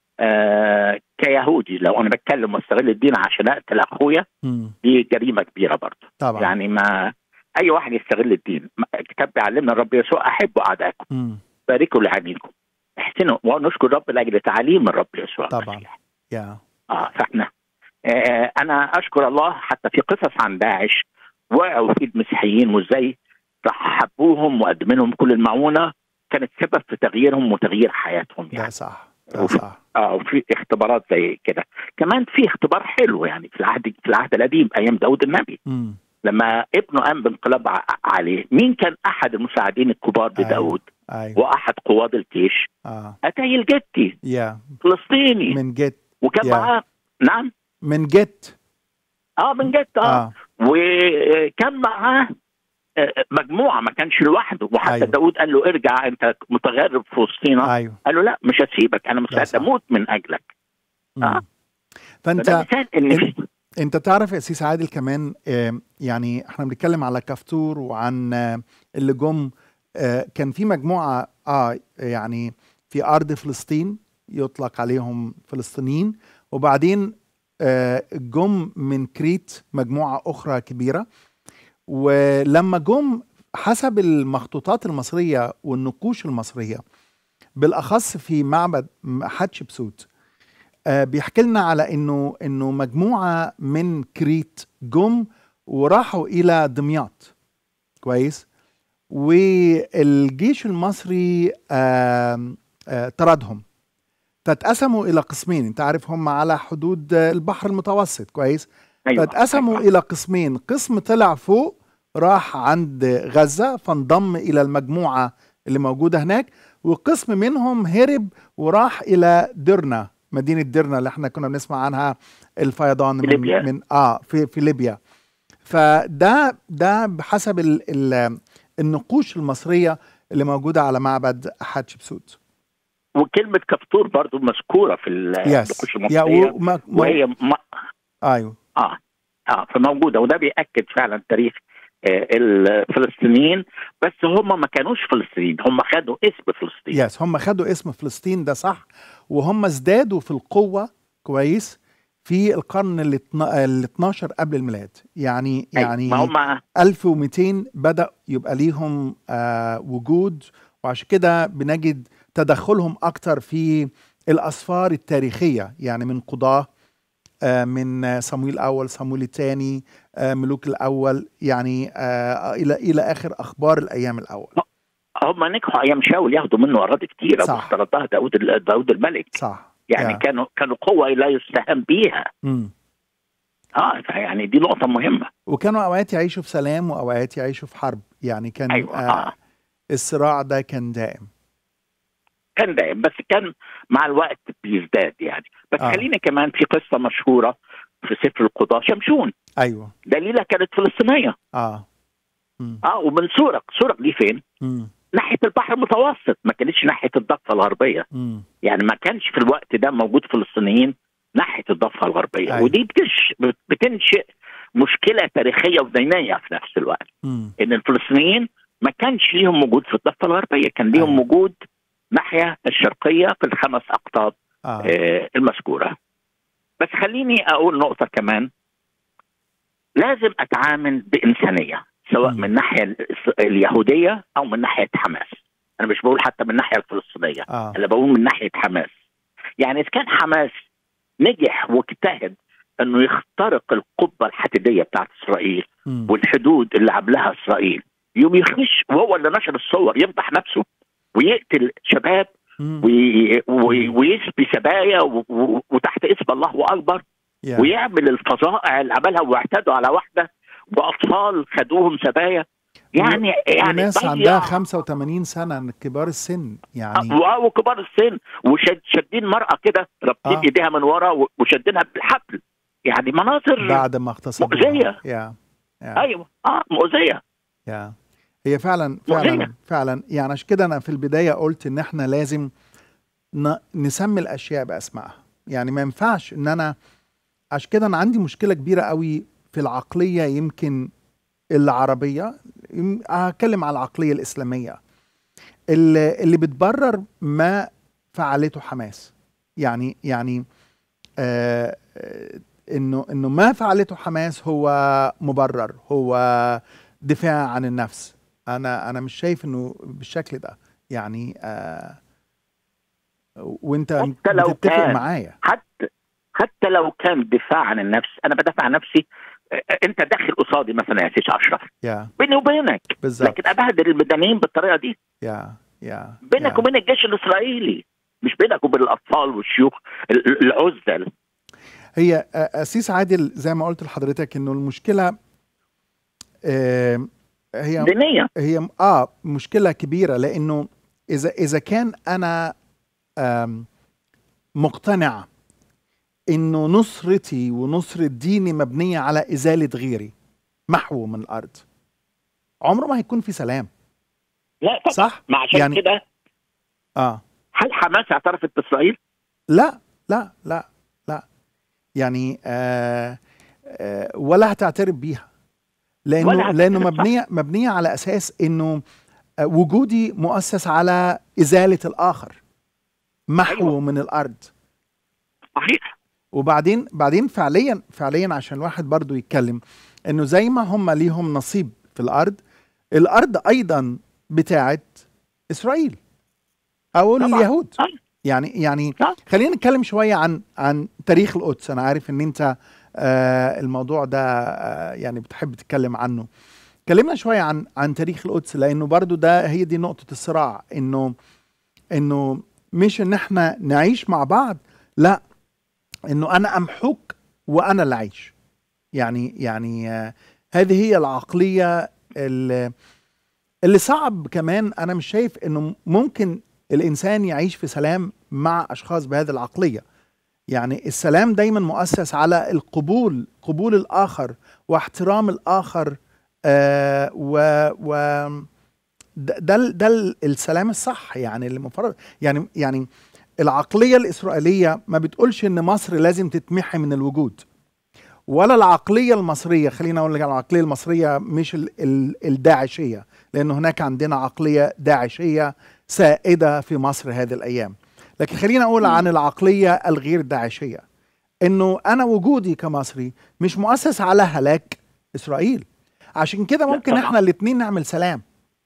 [SPEAKER 2] آه كيهودي لو انا بتكلم واستغل الدين عشان اقتل اخويا
[SPEAKER 1] مم.
[SPEAKER 2] دي جريمه كبيره برضه
[SPEAKER 1] طبعا
[SPEAKER 2] يعني ما اي واحد يستغل الدين ما- الكتاب بيعلمنا الرب يسوع احبوا اعدائكم
[SPEAKER 1] مم.
[SPEAKER 2] باركوا لعينيكم ونحسنه ونشكر رب لاجل تعاليم الرب يسوع
[SPEAKER 1] طبعا
[SPEAKER 2] المسيح.
[SPEAKER 1] يا
[SPEAKER 2] اه فاحنا آه انا اشكر الله حتى في قصص عن داعش وقعوا في المسيحيين وازاي راح حبوهم وقدم لهم كل المعونه كانت سبب في تغييرهم وتغيير حياتهم
[SPEAKER 1] ده
[SPEAKER 2] يعني
[SPEAKER 1] صح ده
[SPEAKER 2] وفي-
[SPEAKER 1] صح
[SPEAKER 2] اه وفي اختبارات زي كده كمان في اختبار حلو يعني في العهد في العهد القديم ايام داود النبي
[SPEAKER 1] مم.
[SPEAKER 2] لما ابنه قام بانقلاب ع- عليه مين كان احد المساعدين الكبار
[SPEAKER 1] أيوة.
[SPEAKER 2] لداود
[SPEAKER 1] ايوه
[SPEAKER 2] واحد قواد الجيش
[SPEAKER 1] اه
[SPEAKER 2] اتاي الجتي
[SPEAKER 1] يا
[SPEAKER 2] فلسطيني
[SPEAKER 1] من جت
[SPEAKER 2] وكان
[SPEAKER 1] يا.
[SPEAKER 2] معاه نعم
[SPEAKER 1] من جت
[SPEAKER 2] اه من جد اه,
[SPEAKER 1] اه
[SPEAKER 2] وكان معاه آه، مجموعه ما كانش لوحده وحتى
[SPEAKER 1] أيوة.
[SPEAKER 2] أيوه. داود قال له ارجع انت متغرب في وسطينا
[SPEAKER 1] ايوه
[SPEAKER 2] قال له لا مش هسيبك انا
[SPEAKER 1] ده
[SPEAKER 2] مستعد
[SPEAKER 1] صح.
[SPEAKER 2] اموت من اجلك
[SPEAKER 1] مم.
[SPEAKER 2] آه.
[SPEAKER 1] فانت
[SPEAKER 2] فده مثال ان في
[SPEAKER 1] انت تعرف يا سيس عادل كمان آه، يعني احنا بنتكلم على كفتور وعن آه، اللي جم آه، كان في مجموعه اه يعني في ارض فلسطين يطلق عليهم فلسطينيين وبعدين آه، جم من كريت مجموعه اخرى كبيره ولما جم حسب المخطوطات المصريه والنقوش المصريه بالاخص في معبد حتشبسوت آه، بيحكي لنا على انه انه مجموعه من كريت جم وراحوا الى دمياط كويس والجيش المصري آم، آه، طردهم فاتقسموا الى قسمين انت عارف هم على حدود آه، البحر المتوسط كويس
[SPEAKER 2] ايوه
[SPEAKER 1] فاتقسموا
[SPEAKER 2] أيوة.
[SPEAKER 1] الى قسمين قسم طلع فوق راح عند غزه فانضم الى المجموعه اللي موجوده هناك وقسم منهم هرب وراح الى درنا مدينه درنا اللي احنا كنا بنسمع عنها الفيضان
[SPEAKER 2] في
[SPEAKER 1] من,
[SPEAKER 2] ليبيا.
[SPEAKER 1] من اه في في ليبيا فده ده بحسب ال ال النقوش المصريه اللي موجوده على معبد حتشبسوت
[SPEAKER 2] وكلمه كفتور برضو مذكوره في
[SPEAKER 1] يس
[SPEAKER 2] النقوش
[SPEAKER 1] يا
[SPEAKER 2] المصريه
[SPEAKER 1] وما ما
[SPEAKER 2] وهي م...
[SPEAKER 1] ايوه
[SPEAKER 2] اه اه فموجوده وده بياكد فعلا تاريخ آه الفلسطينيين بس هم ما كانوش فلسطينيين هم خدوا اسم فلسطين
[SPEAKER 1] يس هم خدوا اسم فلسطين ده صح وهم ازدادوا في القوة كويس في القرن ال 12 قبل الميلاد يعني
[SPEAKER 2] أيوة،
[SPEAKER 1] يعني
[SPEAKER 2] ما هم
[SPEAKER 1] 1200 بدأ يبقى ليهم آه وجود وعشان كده بنجد تدخلهم أكتر في الأسفار التاريخية يعني من قضاة آه من صمويل الأول صمويل الثاني آه ملوك الأول يعني آه إلى إلى آخر أخبار الأيام الأول
[SPEAKER 2] هم نجحوا ايام شاول ياخدوا منه اراضي كتيره
[SPEAKER 1] صح.
[SPEAKER 2] وافترضها داود داود الملك
[SPEAKER 1] صح
[SPEAKER 2] يعني
[SPEAKER 1] يا.
[SPEAKER 2] كانوا كانوا قوه لا يستهان بيها
[SPEAKER 1] مم.
[SPEAKER 2] اه يعني دي نقطه مهمه
[SPEAKER 1] وكانوا اوقات يعيشوا في سلام واوقات يعيشوا في حرب يعني كان
[SPEAKER 2] ايوه
[SPEAKER 1] آه
[SPEAKER 2] اه
[SPEAKER 1] الصراع ده كان دائم
[SPEAKER 2] كان دايم بس كان مع الوقت بيزداد يعني بس
[SPEAKER 1] آه.
[SPEAKER 2] آه. خلينا كمان في قصه مشهوره في سفر القضاة شمشون
[SPEAKER 1] ايوه
[SPEAKER 2] دليلة كانت فلسطينية
[SPEAKER 1] اه مم.
[SPEAKER 2] اه ومن سورق سورق دي فين؟
[SPEAKER 1] مم.
[SPEAKER 2] ناحية البحر المتوسط ما كانتش ناحية الضفة الغربية
[SPEAKER 1] مم.
[SPEAKER 2] يعني ما كانش في الوقت ده موجود فلسطينيين ناحية الضفة الغربية
[SPEAKER 1] أيوة.
[SPEAKER 2] ودي بتش بتنشئ مشكلة تاريخية ودينية في نفس الوقت
[SPEAKER 1] مم.
[SPEAKER 2] ان الفلسطينيين ما كانش ليهم وجود في الضفة الغربية كان ليهم
[SPEAKER 1] أيوة.
[SPEAKER 2] وجود ناحية الشرقية في الخمس أقطاب
[SPEAKER 1] اه
[SPEAKER 2] آه، المذكوره بس خليني اقول نقطه كمان لازم اتعامل بانسانيه سواء
[SPEAKER 1] مم.
[SPEAKER 2] من الناحيه الس- اليهوديه او من ناحيه حماس انا مش بقول حتى من الناحيه الفلسطينيه
[SPEAKER 1] اه
[SPEAKER 2] انا بقول من ناحيه حماس يعني اذا كان حماس نجح واجتهد انه يخترق القبه الحديديه بتاعت اسرائيل
[SPEAKER 1] مم.
[SPEAKER 2] والحدود اللي عملها اسرائيل يوم يخش وهو اللي نشر الصور يفضح نفسه ويقتل شباب
[SPEAKER 1] مم.
[SPEAKER 2] وي- وي- ويسبي سبايا و- و- وتحت اسم الله اكبر
[SPEAKER 1] يا.
[SPEAKER 2] ويعمل الفظائع اللي عملها واعتدوا على واحده واطفال خدوهم سبايا يعني يعني
[SPEAKER 1] وناس
[SPEAKER 2] ضيع.
[SPEAKER 1] عندها 85 سنه من كبار السن يعني
[SPEAKER 2] آه، وكبار السن وشادين مرأة كده رابطين
[SPEAKER 1] آه.
[SPEAKER 2] ايديها من ورا و- وشادينها بالحبل يعني مناظر
[SPEAKER 1] بعد ما اغتصبوا
[SPEAKER 2] مؤذية.
[SPEAKER 1] يا يا
[SPEAKER 2] ايوه اه مؤذيه
[SPEAKER 1] يا هي فعلا
[SPEAKER 2] مؤذية.
[SPEAKER 1] فعلا فعلا يعني عشان كده انا في البدايه قلت ان احنا لازم ن- نسمي الاشياء باسمائها يعني ما ينفعش ان انا عشان كده انا عندي مشكله كبيره قوي في العقليه يمكن العربيه يم- هتكلم على العقليه الاسلاميه اللي, اللي بتبرر ما فعلته حماس يعني يعني آه آه، انه انه ما فعلته حماس هو مبرر هو دفاع عن النفس انا انا مش شايف انه بالشكل ده يعني آه وانت
[SPEAKER 2] حتى لو
[SPEAKER 1] بتتفق
[SPEAKER 2] كان.
[SPEAKER 1] معايا
[SPEAKER 2] حتى حتى لو كان دفاع عن النفس انا بدافع عن نفسي آه، انت داخل قصادي مثلا يا سيدي اشرف
[SPEAKER 1] يا
[SPEAKER 2] بيني وبينك
[SPEAKER 1] بالظبط
[SPEAKER 2] لكن ابهدل المدنيين بالطريقه دي
[SPEAKER 1] يا يا
[SPEAKER 2] بينك
[SPEAKER 1] يا.
[SPEAKER 2] وبين الجيش الاسرائيلي مش بينك وبين الاطفال والشيوخ ال- ال- العزل
[SPEAKER 1] هي آه، أسيس عادل زي ما قلت لحضرتك إنه المشكلة آه، هي
[SPEAKER 2] دينيه
[SPEAKER 1] هي اه مشكله كبيره لانه اذا اذا كان انا آم، مقتنع انه نصرتي ونصرة ديني مبنيه على ازاله غيري محو من الارض عمره ما هيكون في سلام
[SPEAKER 2] لا طبعا
[SPEAKER 1] صح
[SPEAKER 2] ما عشان
[SPEAKER 1] يعني-
[SPEAKER 2] كده
[SPEAKER 1] اه
[SPEAKER 2] هل حماس اعترفت باسرائيل؟
[SPEAKER 1] لا لا لا لا يعني آه آه ولا هتعترف بيها لانه
[SPEAKER 2] ولا هتعترف،
[SPEAKER 1] لانه
[SPEAKER 2] صح.
[SPEAKER 1] مبنيه مبنيه على اساس انه آه، وجودي مؤسس على ازاله الاخر محو
[SPEAKER 2] أيوة.
[SPEAKER 1] من الارض
[SPEAKER 2] صحيح
[SPEAKER 1] وبعدين بعدين فعليا فعليا عشان الواحد برضو يتكلم انه زي ما هم ليهم نصيب في الارض الارض ايضا بتاعت اسرائيل او
[SPEAKER 2] طبعاً.
[SPEAKER 1] اليهود
[SPEAKER 2] آه.
[SPEAKER 1] يعني يعني
[SPEAKER 2] صح.
[SPEAKER 1] خلينا نتكلم شويه عن عن تاريخ القدس انا عارف ان انت آه الموضوع ده آه يعني بتحب تتكلم عنه كلمنا شويه عن عن تاريخ القدس لانه برضو ده هي دي نقطه الصراع انه انه مش ان احنا نعيش مع بعض لا انه انا امحوك وانا اللي اعيش يعني يعني آه هذه هي العقليه اللي, اللي صعب كمان انا مش شايف انه ممكن الانسان يعيش في سلام مع اشخاص بهذه العقليه يعني السلام دايما مؤسس على القبول قبول الاخر واحترام الاخر آه و, و ده ده, ال- ده ال- السلام الصح يعني اللي مفروض يعني يعني العقليه الاسرائيليه ما بتقولش ان مصر لازم تتمحي من الوجود ولا العقليه المصريه خلينا اقول لك على العقليه المصريه مش ال ال الداعشيه لان هناك عندنا عقليه داعشيه سائده في مصر هذه الايام لكن خلينا اقول عن العقليه الغير داعشيه انه انا وجودي كمصري مش مؤسس على هلاك اسرائيل عشان كده
[SPEAKER 2] لا
[SPEAKER 1] ممكن
[SPEAKER 2] طبعاً.
[SPEAKER 1] احنا الاثنين نعمل سلام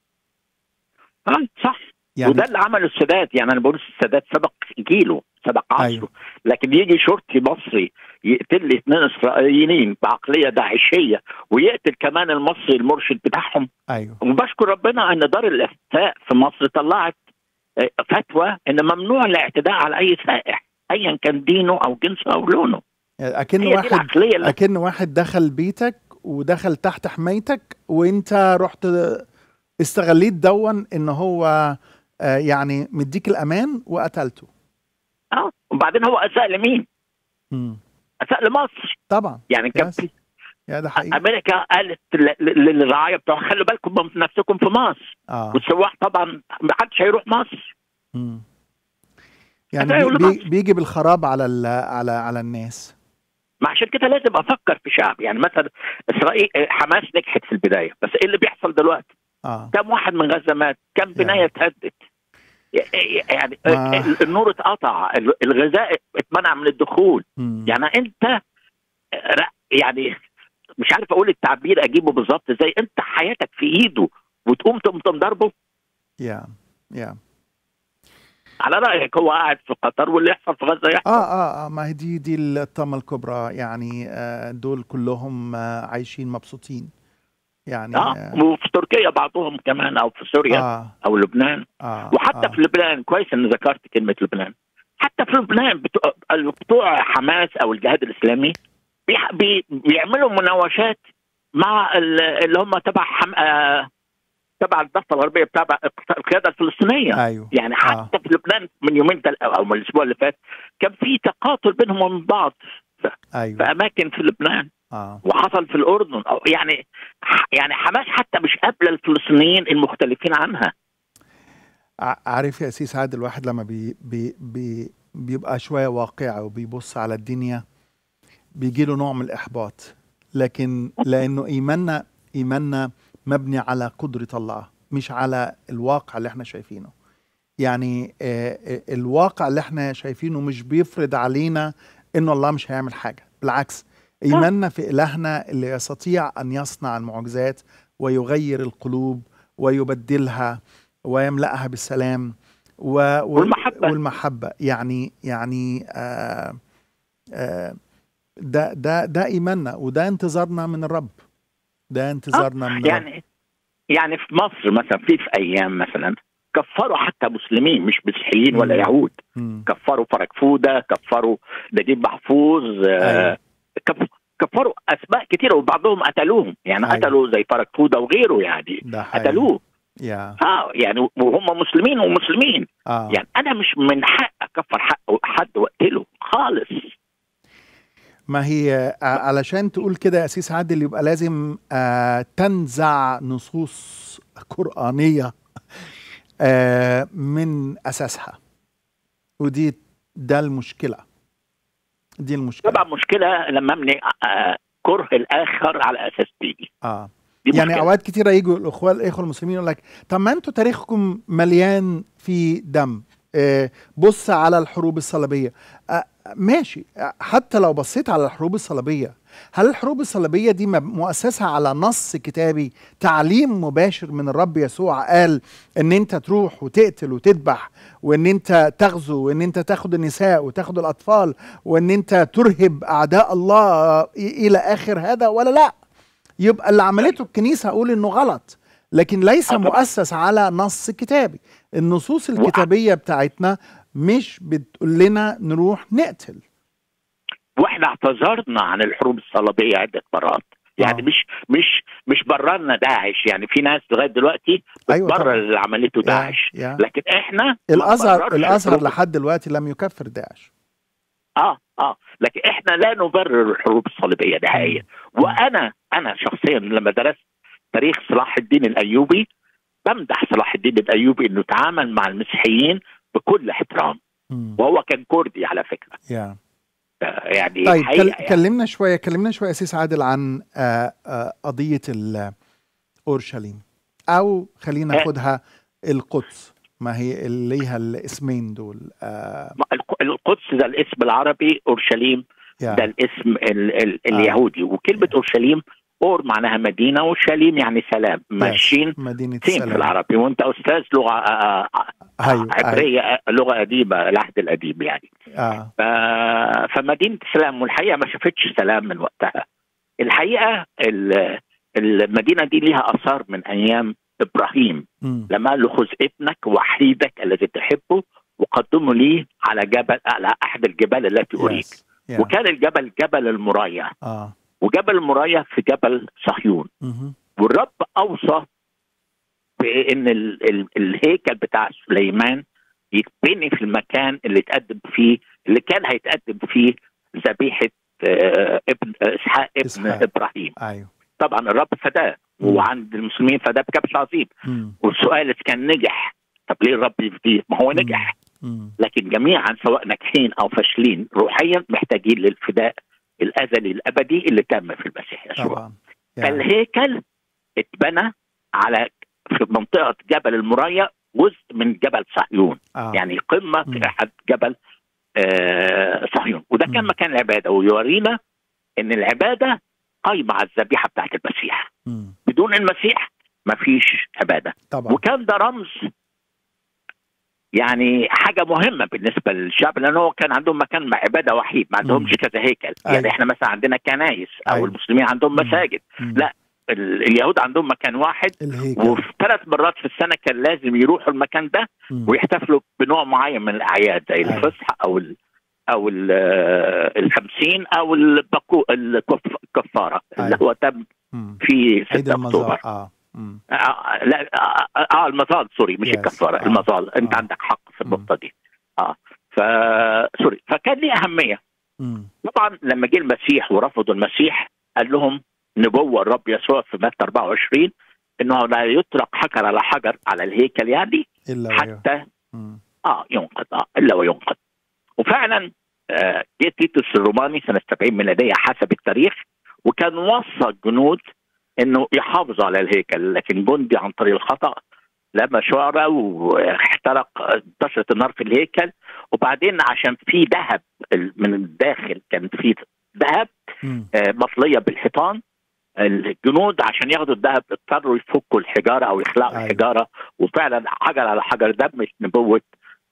[SPEAKER 2] اه صح
[SPEAKER 1] يعني
[SPEAKER 2] وده اللي عمله السادات يعني انا بقول السادات سبق جيله سبق عصره
[SPEAKER 1] أيوه.
[SPEAKER 2] أيوه. لكن يجي شرطي مصري يقتل لي اثنين اسرائيليين بعقليه داعشيه ويقتل كمان المصري المرشد بتاعهم
[SPEAKER 1] ايوه
[SPEAKER 2] وبشكر ربنا ان دار الافتاء في مصر طلعت آه، فتوى ان ممنوع الاعتداء على اي سائح ايا كان دينه او جنسه او لونه
[SPEAKER 1] يعني اكن
[SPEAKER 2] هي دي
[SPEAKER 1] واحد
[SPEAKER 2] العقليه اللي
[SPEAKER 1] اكن واحد دخل بيتك ودخل تحت حمايتك وانت رحت استغليت دون ان هو آه، يعني مديك الامان وقتلته
[SPEAKER 2] اه وبعدين هو اساء لمين؟
[SPEAKER 1] مم.
[SPEAKER 2] اساء لمصر
[SPEAKER 1] طبعا
[SPEAKER 2] يعني كان
[SPEAKER 1] يس.
[SPEAKER 2] في
[SPEAKER 1] يا ده حقيقي
[SPEAKER 2] امريكا قالت ل- ل- للرعايه بتوع خلوا بالكم من نفسكم في مصر
[SPEAKER 1] اه
[SPEAKER 2] والسواح طبعا ما حدش هيروح مصر
[SPEAKER 1] مم. يعني
[SPEAKER 2] هذا
[SPEAKER 1] بي
[SPEAKER 2] يقول
[SPEAKER 1] بي
[SPEAKER 2] لمصر.
[SPEAKER 1] بيجي بالخراب على ال- على على الناس
[SPEAKER 2] ما عشان كده لازم افكر في شعب يعني مثلا اسرائيل حماس نجحت في البدايه بس ايه اللي بيحصل دلوقتي؟
[SPEAKER 1] اه
[SPEAKER 2] كم واحد من غزه مات؟ كم بنايه اتهدت؟ يعني
[SPEAKER 1] ما-
[SPEAKER 2] النور اتقطع الغذاء اتمنع من الدخول
[SPEAKER 1] مم.
[SPEAKER 2] يعني انت يعني مش عارف اقول التعبير اجيبه بالظبط ازاي انت حياتك في ايده وتقوم تقوم ضربه
[SPEAKER 1] يا يا
[SPEAKER 2] على رايك هو قاعد في قطر واللي يحصل في غزه يحصل
[SPEAKER 1] اه اه اه ما هي دي دي الطامة الكبرى يعني آه دول كلهم آه عايشين مبسوطين يعني
[SPEAKER 2] اه وفي تركيا بعضهم كمان او في سوريا
[SPEAKER 1] آه
[SPEAKER 2] او لبنان
[SPEAKER 1] آه
[SPEAKER 2] وحتى
[SPEAKER 1] آه
[SPEAKER 2] في لبنان كويس ان ذكرت كلمه لبنان حتى في لبنان بتوع, بتوع حماس او الجهاد الاسلامي بيح- بي بيعملوا مناوشات مع ال- اللي هم تبع حم... آه تبع الضفه الغربيه تبع القياده الفلسطينيه
[SPEAKER 1] ايوه
[SPEAKER 2] يعني حتى في لبنان من يومين تل... او من الاسبوع اللي فات كان في تقاتل بينهم وبين بعض في
[SPEAKER 1] ايوه
[SPEAKER 2] اماكن في لبنان
[SPEAKER 1] اه
[SPEAKER 2] وحصل في الاردن أو يعني يعني حماس حتى مش قابله الفلسطينيين المختلفين عنها
[SPEAKER 1] ع- عارف يا سيس عادل الواحد لما بي بي بي بيبقى شويه واقعي وبيبص على الدنيا بيجي له نوع من الاحباط لكن لانه ايماننا ايماننا مبني على قدره الله مش على الواقع اللي احنا شايفينه يعني آه، آه، الواقع اللي احنا شايفينه مش بيفرض علينا انه الله مش هيعمل حاجه بالعكس ايماننا في الهنا اللي يستطيع ان يصنع المعجزات ويغير القلوب ويبدلها ويملأها بالسلام و... و...
[SPEAKER 2] والمحبة.
[SPEAKER 1] والمحبة يعني يعني آه آه ده ده ده ايماننا وده انتظارنا من الرب ده انتظارنا من الرب
[SPEAKER 2] يعني يعني في مصر مثلا في في ايام مثلا كفروا حتى مسلمين مش مسيحيين ولا
[SPEAKER 1] مم.
[SPEAKER 2] يهود
[SPEAKER 1] مم.
[SPEAKER 2] كفروا فرج فوده كفروا نجيب محفوظ آه،
[SPEAKER 1] أيوة.
[SPEAKER 2] كف- كفروا اسماء كتيره وبعضهم قتلوهم يعني
[SPEAKER 1] أيوة.
[SPEAKER 2] قتلوا زي فرج فوده وغيره يعني
[SPEAKER 1] ده حقيقي.
[SPEAKER 2] قتلوه
[SPEAKER 1] يا
[SPEAKER 2] اه يعني وهم مسلمين ومسلمين
[SPEAKER 1] اه
[SPEAKER 2] يعني انا مش من حق اكفر حق حد واقتله خالص
[SPEAKER 1] ما هي آه، علشان تقول كده يا أسيس عادل يبقى لازم آه تنزع نصوص قرآنية آه من أساسها ودي ده المشكلة دي المشكلة
[SPEAKER 2] طبعا مشكله لما ابني آه كره الاخر على اساس ديني
[SPEAKER 1] اه
[SPEAKER 2] دي
[SPEAKER 1] يعني
[SPEAKER 2] مشكلة.
[SPEAKER 1] اوقات كتيره يجوا الاخوه الاخوه المسلمين يقول لك طب ما انتوا تاريخكم مليان في دم آه، بص على الحروب الصليبيه آه، ماشي آه، حتى لو بصيت على الحروب الصليبيه هل الحروب الصليبيه دي مب- مؤسسه على نص كتابي تعليم مباشر من الرب يسوع قال ان انت تروح وتقتل وتذبح وان انت تغزو وان انت تاخد النساء وتاخد الاطفال وان انت ترهب اعداء الله آه، الى اخر هذا ولا لا يبقى اللي عملته الكنيسه اقول انه غلط لكن ليس
[SPEAKER 2] آه طبعا.
[SPEAKER 1] مؤسس على نص كتابي النصوص الكتابيه بتاعتنا مش بتقول لنا نروح نقتل
[SPEAKER 2] واحنا اعتذرنا عن الحروب الصليبيه عده مرات يعني
[SPEAKER 1] آه.
[SPEAKER 2] مش مش مش بررنا داعش يعني في ناس لغايه دلوقتي
[SPEAKER 1] أيوة
[SPEAKER 2] بتبرر
[SPEAKER 1] طبعا.
[SPEAKER 2] اللي عملته داعش
[SPEAKER 1] يا يا.
[SPEAKER 2] لكن احنا ما
[SPEAKER 1] الازهر
[SPEAKER 2] بررش
[SPEAKER 1] الازهر
[SPEAKER 2] الحروب.
[SPEAKER 1] لحد دلوقتي لم يكفر داعش
[SPEAKER 2] اه اه لكن احنا لا نبرر الحروب الصليبيه نهائيا وانا انا شخصيا لما درست تاريخ صلاح الدين الايوبي بمدح صلاح الدين الايوبي انه تعامل مع المسيحيين بكل احترام
[SPEAKER 1] مم.
[SPEAKER 2] وهو كان كردي على فكره
[SPEAKER 1] يا
[SPEAKER 2] آه، يعني
[SPEAKER 1] طيب
[SPEAKER 2] حقيقة
[SPEAKER 1] كل...
[SPEAKER 2] يعني.
[SPEAKER 1] كلمنا شويه كلمنا شويه اسيس عادل عن آه، آه، قضيه ال- اورشليم او خلينا
[SPEAKER 2] آه.
[SPEAKER 1] ناخدها القدس ما هي اللي ليها الاسمين دول آه
[SPEAKER 2] ما الق- القدس ده الاسم العربي اورشليم
[SPEAKER 1] يا
[SPEAKER 2] ده الاسم ال ال
[SPEAKER 1] آه.
[SPEAKER 2] اليهودي وكلمه اورشليم اور معناها مدينه وشاليم يعني سلام ماشيين
[SPEAKER 1] مدينه
[SPEAKER 2] سين في
[SPEAKER 1] السلام
[SPEAKER 2] العربي وانت استاذ لغه آه، آه،
[SPEAKER 1] ايوه ايوه
[SPEAKER 2] عبريه آه، لغه قديمه العهد القديم يعني
[SPEAKER 1] اه
[SPEAKER 2] ف- فمدينه سلام والحقيقه ما شافتش سلام من وقتها الحقيقه ال- المدينه دي ليها اثار من ايام ابراهيم
[SPEAKER 1] مم.
[SPEAKER 2] لما قال له خذ ابنك وحيدك الذي تحبه وقدمه لي على جبل على احد الجبال التي اريك
[SPEAKER 1] Yes. Yeah.
[SPEAKER 2] وكان الجبل جبل المرايا
[SPEAKER 1] اه
[SPEAKER 2] وجبل المرايا في جبل صهيون
[SPEAKER 1] مهم.
[SPEAKER 2] والرب اوصى بان ال ال الهيكل بتاع سليمان يتبني في المكان اللي اتقدم فيه اللي كان هيتقدم فيه ذبيحه آه، ابن آه، اسحاق ابن
[SPEAKER 1] إسحاق.
[SPEAKER 2] ابراهيم
[SPEAKER 1] ايوه
[SPEAKER 2] طبعا الرب فداه
[SPEAKER 1] مم.
[SPEAKER 2] وعند المسلمين فداه بكبش عظيم
[SPEAKER 1] مم.
[SPEAKER 2] والسؤال إذا كان نجح طب ليه الرب يفديه؟ ما هو نجح
[SPEAKER 1] مم.
[SPEAKER 2] لكن جميعا سواء ناجحين او فاشلين روحيا محتاجين للفداء الازلي الابدي اللي تم في المسيح يسوع
[SPEAKER 1] طبعا يا.
[SPEAKER 2] فالهيكل اتبنى على في منطقه جبل المرايا جزء من جبل صهيون
[SPEAKER 1] آه.
[SPEAKER 2] يعني قمه
[SPEAKER 1] مم.
[SPEAKER 2] في احد جبل آه صهيون وده كان
[SPEAKER 1] مم.
[SPEAKER 2] مكان العباده ويورينا ان العباده قايمه على الذبيحه بتاعت المسيح
[SPEAKER 1] مم.
[SPEAKER 2] بدون المسيح مفيش عباده
[SPEAKER 1] طبعا
[SPEAKER 2] وكان ده رمز يعني حاجه مهمه بالنسبه للشعب لان هو كان عندهم مكان مع عباده وحيد ما عندهمش
[SPEAKER 1] مم.
[SPEAKER 2] كذا هيكل يعني
[SPEAKER 1] أيوة.
[SPEAKER 2] احنا مثلا عندنا كنايس او
[SPEAKER 1] أيوة.
[SPEAKER 2] المسلمين عندهم
[SPEAKER 1] مم.
[SPEAKER 2] مساجد
[SPEAKER 1] مم.
[SPEAKER 2] لا ال- اليهود عندهم مكان واحد
[SPEAKER 1] الهيكل
[SPEAKER 2] وفي ثلاث مرات في السنه كان لازم يروحوا المكان ده
[SPEAKER 1] مم.
[SPEAKER 2] ويحتفلوا بنوع معين من الاعياد زي
[SPEAKER 1] أيوة.
[SPEAKER 2] الفصح او ال او ال- آه، الخمسين او البكو الكف- الكفاره اللي
[SPEAKER 1] أيوة.
[SPEAKER 2] هو تم
[SPEAKER 1] مم.
[SPEAKER 2] في
[SPEAKER 1] عيد
[SPEAKER 2] 6
[SPEAKER 1] المزار
[SPEAKER 2] اكتوبر
[SPEAKER 1] اه مم.
[SPEAKER 2] آه لا اه, آه المظال سوري مش
[SPEAKER 1] Yes.
[SPEAKER 2] الكفاره
[SPEAKER 1] آه.
[SPEAKER 2] المظال انت
[SPEAKER 1] آه.
[SPEAKER 2] عندك حق في
[SPEAKER 1] مم.
[SPEAKER 2] النقطه دي اه ف سوري فكان ليه اهميه
[SPEAKER 1] مم.
[SPEAKER 2] طبعا لما جه المسيح ورفضوا المسيح قال لهم نبوة الرب يسوع في متى 24 انه لا يطلق حجر على حجر على الهيكل يعني
[SPEAKER 1] الا ويا.
[SPEAKER 2] حتى
[SPEAKER 1] مم.
[SPEAKER 2] اه ينقض اه الا وينقض وفعلا آه جه تيتوس الروماني سنه 70 ميلاديه حسب التاريخ وكان وصى الجنود انه يحافظوا على الهيكل لكن جندي عن طريق الخطا لما شعره واحترق انتشرت النار في الهيكل وبعدين عشان في ذهب ال- من الداخل كان في ذهب
[SPEAKER 1] مم.
[SPEAKER 2] آه، مطليه بالحيطان الجنود عشان ياخدوا الذهب اضطروا يفكوا الحجاره او يخلعوا
[SPEAKER 1] أيوة.
[SPEAKER 2] الحجاره وفعلا حجر على حجر دمت نبوه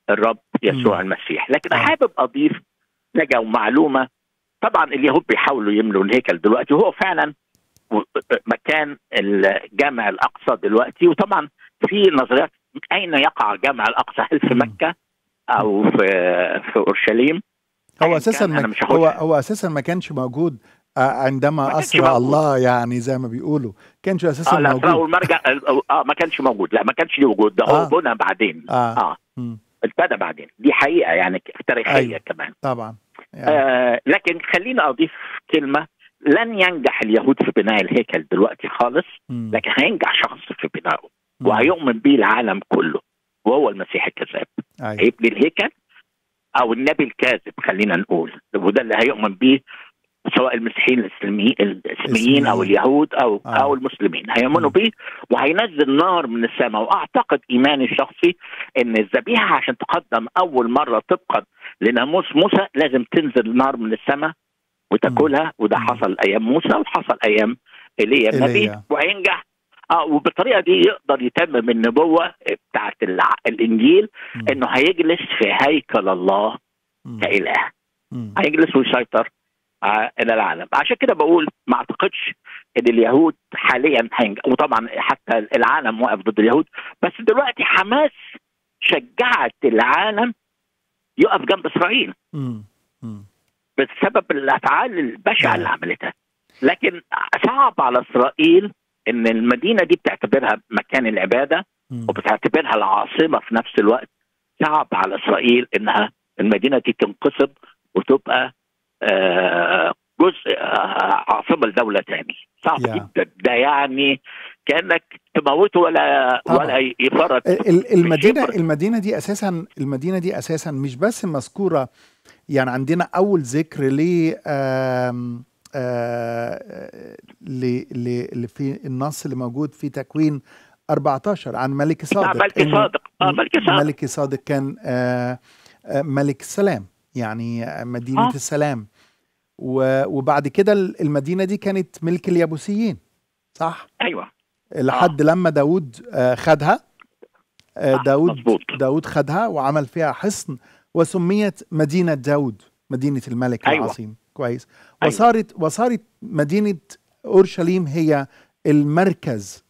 [SPEAKER 2] الرب يسوع
[SPEAKER 1] مم.
[SPEAKER 2] المسيح لكن
[SPEAKER 1] آه.
[SPEAKER 2] حابب اضيف حاجه ومعلومه طبعا اليهود بيحاولوا يملوا الهيكل دلوقتي وهو فعلا و- مكان الجامع الاقصى دلوقتي وطبعا في نظريات اين يقع جامع الاقصى هل في
[SPEAKER 1] مم.
[SPEAKER 2] مكه او في في اورشليم
[SPEAKER 1] هو
[SPEAKER 2] أيا
[SPEAKER 1] اساسا
[SPEAKER 2] كان، أنا
[SPEAKER 1] ما
[SPEAKER 2] مش هاخدها.
[SPEAKER 1] هو هو اساسا ما كانش موجود آه، عندما
[SPEAKER 2] ما كانش
[SPEAKER 1] اسرى
[SPEAKER 2] موجود.
[SPEAKER 1] الله يعني زي ما بيقولوا كانش اساسا
[SPEAKER 2] اه لا
[SPEAKER 1] موجود
[SPEAKER 2] والمرجع اه ما كانش موجود لا ما كانش ليه وجود ده هو
[SPEAKER 1] آه.
[SPEAKER 2] بنى بعدين
[SPEAKER 1] اه,
[SPEAKER 2] اه
[SPEAKER 1] مم.
[SPEAKER 2] ابتدى بعدين دي حقيقه يعني تاريخيه
[SPEAKER 1] أيوة.
[SPEAKER 2] كمان
[SPEAKER 1] طبعا يعني.
[SPEAKER 2] آه لكن خليني اضيف كلمه لن ينجح اليهود في بناء الهيكل دلوقتي خالص
[SPEAKER 1] مم.
[SPEAKER 2] لكن هينجح شخص في بنائه
[SPEAKER 1] مم.
[SPEAKER 2] وهيؤمن به العالم كله وهو المسيح الكذاب
[SPEAKER 1] أيوة.
[SPEAKER 2] هيبني الهيكل او النبي الكاذب خلينا نقول وده اللي هيؤمن به سواء المسيحيين الاسلاميين الاسلاميين او
[SPEAKER 1] إسلاميين.
[SPEAKER 2] اليهود او
[SPEAKER 1] آه.
[SPEAKER 2] آه. او المسلمين هيؤمنوا
[SPEAKER 1] مم.
[SPEAKER 2] به وهينزل نار من السماء واعتقد ايماني الشخصي ان الذبيحه عشان تقدم اول مره طبقا لناموس موسى لازم تنزل نار من السماء وتاكلها وده
[SPEAKER 1] مم.
[SPEAKER 2] حصل ايام موسى وحصل ايام ايليا النبي
[SPEAKER 1] إيليا.
[SPEAKER 2] وهينجح اه وبالطريقه دي يقدر يتمم النبوه بتاعت الع- الانجيل
[SPEAKER 1] مم.
[SPEAKER 2] انه هيجلس في هيكل الله
[SPEAKER 1] مم.
[SPEAKER 2] كاله
[SPEAKER 1] مم.
[SPEAKER 2] هيجلس ويسيطر آه، الى العالم عشان كده بقول ما اعتقدش ان اليهود حاليا هينجح وطبعا حتى العالم واقف ضد اليهود بس دلوقتي حماس شجعت العالم يقف جنب اسرائيل
[SPEAKER 1] مم. مم.
[SPEAKER 2] بسبب الافعال البشعه
[SPEAKER 1] نعم.
[SPEAKER 2] اللي عملتها لكن صعب على اسرائيل ان المدينه دي بتعتبرها مكان العباده
[SPEAKER 1] مم.
[SPEAKER 2] وبتعتبرها العاصمه في نفس الوقت صعب على اسرائيل انها المدينه دي تنقسم وتبقى آه، جزء آه، عاصمه لدوله تاني صعب
[SPEAKER 1] يا.
[SPEAKER 2] جدا ده يعني كانك تموته ولا
[SPEAKER 1] طبعا.
[SPEAKER 2] ولا يفرط
[SPEAKER 1] ال- المدينه
[SPEAKER 2] شبر.
[SPEAKER 1] المدينه دي اساسا المدينه دي اساسا مش بس مذكوره يعني عندنا اول ذكر ل آم، آه، ل- ل- اللي في النص اللي موجود في تكوين 14 عن ملك
[SPEAKER 2] بتاع
[SPEAKER 1] صادق
[SPEAKER 2] ملك
[SPEAKER 1] إنه
[SPEAKER 2] صادق اه ملك صادق
[SPEAKER 1] ملك صادق كان آه، آه، ملك السلام يعني آه، مدينة
[SPEAKER 2] آه.
[SPEAKER 1] السلام و- وبعد كده ال- المدينة دي كانت ملك اليابوسيين صح
[SPEAKER 2] ايوه
[SPEAKER 1] لحد لما داود آه، خدها آه،
[SPEAKER 2] صح،
[SPEAKER 1] داود
[SPEAKER 2] مظبوط.
[SPEAKER 1] داود خدها وعمل فيها حصن وسميت مدينة داود مدينة الملك
[SPEAKER 2] أيوة.
[SPEAKER 1] العظيم كويس
[SPEAKER 2] أيوة.
[SPEAKER 1] وصارت وصارت مدينة أورشليم هي المركز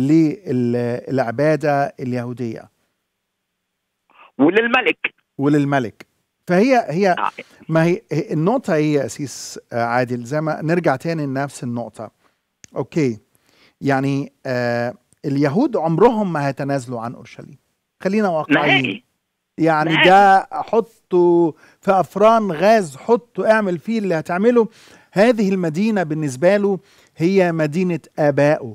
[SPEAKER 1] للعبادة اليهودية
[SPEAKER 2] وللملك
[SPEAKER 1] وللملك فهي هي
[SPEAKER 2] آه.
[SPEAKER 1] ما هي هي- النقطة هي يا أسيس آه، عادل زي ما نرجع تاني لنفس النقطة أوكي يعني آه اليهود عمرهم ما هيتنازلوا عن أورشليم خلينا واقعيين
[SPEAKER 2] نهائي
[SPEAKER 1] يعني
[SPEAKER 2] نهائي.
[SPEAKER 1] ده حطه في أفران غاز حطه اعمل فيه اللي هتعمله هذه المدينة بالنسبة له هي مدينة آبائه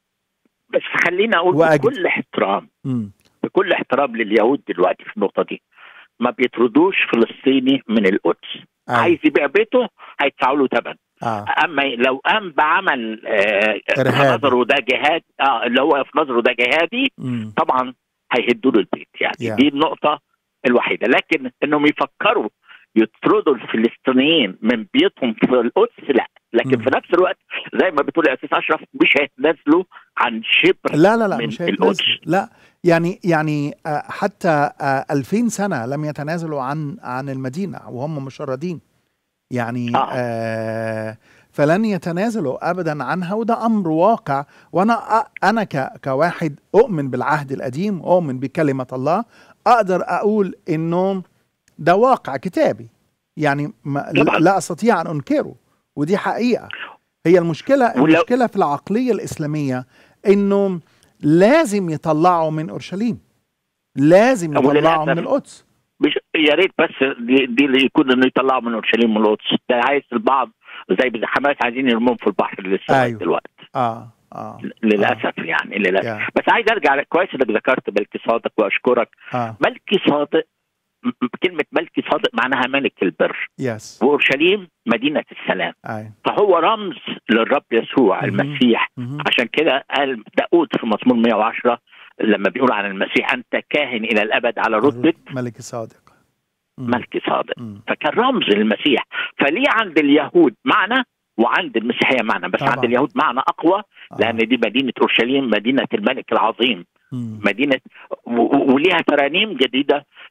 [SPEAKER 2] بس خليني اقول
[SPEAKER 1] وأجد.
[SPEAKER 2] بكل احترام
[SPEAKER 1] مم.
[SPEAKER 2] بكل احترام لليهود دلوقتي في النقطه دي ما بيطردوش فلسطيني من القدس
[SPEAKER 1] أيوة.
[SPEAKER 2] عايز يبيع بيته هيدفعوا له ثمن
[SPEAKER 1] آه.
[SPEAKER 2] اما لو قام بعمل آه في
[SPEAKER 1] إرهابي.
[SPEAKER 2] نظره ده جهاد اه اللي هو في نظره ده جهادي
[SPEAKER 1] مم.
[SPEAKER 2] طبعا هيهدوا له البيت يعني
[SPEAKER 1] Yeah.
[SPEAKER 2] دي النقطه الوحيده لكن انهم يفكروا يطردوا الفلسطينيين من بيوتهم في القدس لا لكن
[SPEAKER 1] مم.
[SPEAKER 2] في نفس الوقت زي ما بتقول يا استاذ اشرف مش هيتنازلوا عن شبر
[SPEAKER 1] لا لا لا
[SPEAKER 2] من
[SPEAKER 1] مش
[SPEAKER 2] القدس.
[SPEAKER 1] هيتنازلوا لا يعني يعني آه، حتى آه، 2000 سنة لم يتنازلوا عن عن المدينة وهم مشردين يعني
[SPEAKER 2] آه.
[SPEAKER 1] آه فلن يتنازلوا ابدا عنها وده امر واقع وانا أ- انا ك- كواحد اؤمن بالعهد القديم اؤمن بكلمه الله اقدر اقول انه ده واقع كتابي يعني ما
[SPEAKER 2] طبعاً.
[SPEAKER 1] لا استطيع ان انكره ودي حقيقه هي المشكله
[SPEAKER 2] ولو-
[SPEAKER 1] المشكله في العقليه الاسلاميه انه لازم يطلعوا من اورشليم لازم يطلعوا
[SPEAKER 2] وللأسف
[SPEAKER 1] من القدس
[SPEAKER 2] مش يا ريت بس دي, دي اللي يكون انه يطلعوا من اورشليم من القدس ده عايز البعض زي حماس عايزين يرموهم في البحر لسه
[SPEAKER 1] أيوة.
[SPEAKER 2] دلوقتي
[SPEAKER 1] اه اه
[SPEAKER 2] للاسف يعني للاسف
[SPEAKER 1] يا.
[SPEAKER 2] بس عايز ارجع كويس انك ذكرت ملكي صادق واشكرك
[SPEAKER 1] اه
[SPEAKER 2] ملكي صادق م- م- كلمة ملكي صادق معناها ملك البر
[SPEAKER 1] يس
[SPEAKER 2] وأورشليم مدينة السلام
[SPEAKER 1] اي
[SPEAKER 2] فهو رمز للرب يسوع
[SPEAKER 1] مهم.
[SPEAKER 2] المسيح
[SPEAKER 1] مهم.
[SPEAKER 2] عشان كده قال داود في مزمور 110 لما بيقول عن المسيح أنت كاهن إلى الأبد على رتبة
[SPEAKER 1] ملك صادق مم.
[SPEAKER 2] ملك صادق
[SPEAKER 1] مم.
[SPEAKER 2] فكان رمز للمسيح فليه عند اليهود معنى وعند المسيحية معنى بس
[SPEAKER 1] طبعاً.
[SPEAKER 2] عند اليهود معنى أقوى
[SPEAKER 1] آه.
[SPEAKER 2] لأن دي مدينة أورشليم مدينة الملك العظيم
[SPEAKER 1] مم.
[SPEAKER 2] مدينة و- و- وليها ترانيم جديدة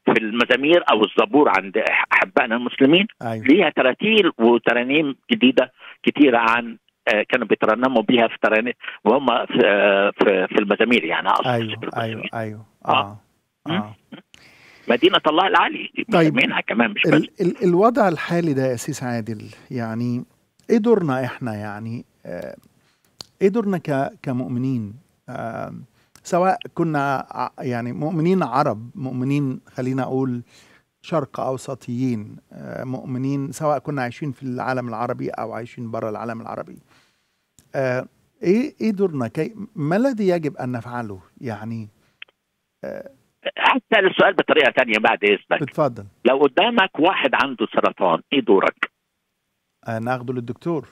[SPEAKER 2] في المزامير او الزبور عند احبائنا المسلمين
[SPEAKER 1] ايوه
[SPEAKER 2] ليها تراتيل وترانيم جديده كتيره عن آه، كانوا بيترنموا بيها في ترانيم وهم في آه، في, في المزامير يعني اقصد في
[SPEAKER 1] ايوه
[SPEAKER 2] المزامير.
[SPEAKER 1] ايوه ايوه
[SPEAKER 2] آه.
[SPEAKER 1] اه اه
[SPEAKER 2] مدينه الله العالي
[SPEAKER 1] طيب.
[SPEAKER 2] مسمينها كمان مش بس
[SPEAKER 1] ال ال الوضع الحالي ده يا أسيس عادل يعني ايه دورنا احنا يعني آه، ايه دورنا ك كمؤمنين آه، سواء كنا ع- يعني مؤمنين عرب مؤمنين خلينا اقول شرق اوسطيين آه، مؤمنين سواء كنا عايشين في العالم العربي او عايشين بره العالم العربي آه، ايه ايه دورنا كي ما الذي يجب ان نفعله يعني
[SPEAKER 2] هسأل السؤال بطريقه تانية بعد اذنك
[SPEAKER 1] بتفضل
[SPEAKER 2] لو قدامك واحد عنده سرطان ايه دورك؟
[SPEAKER 1] آه، ناخده للدكتور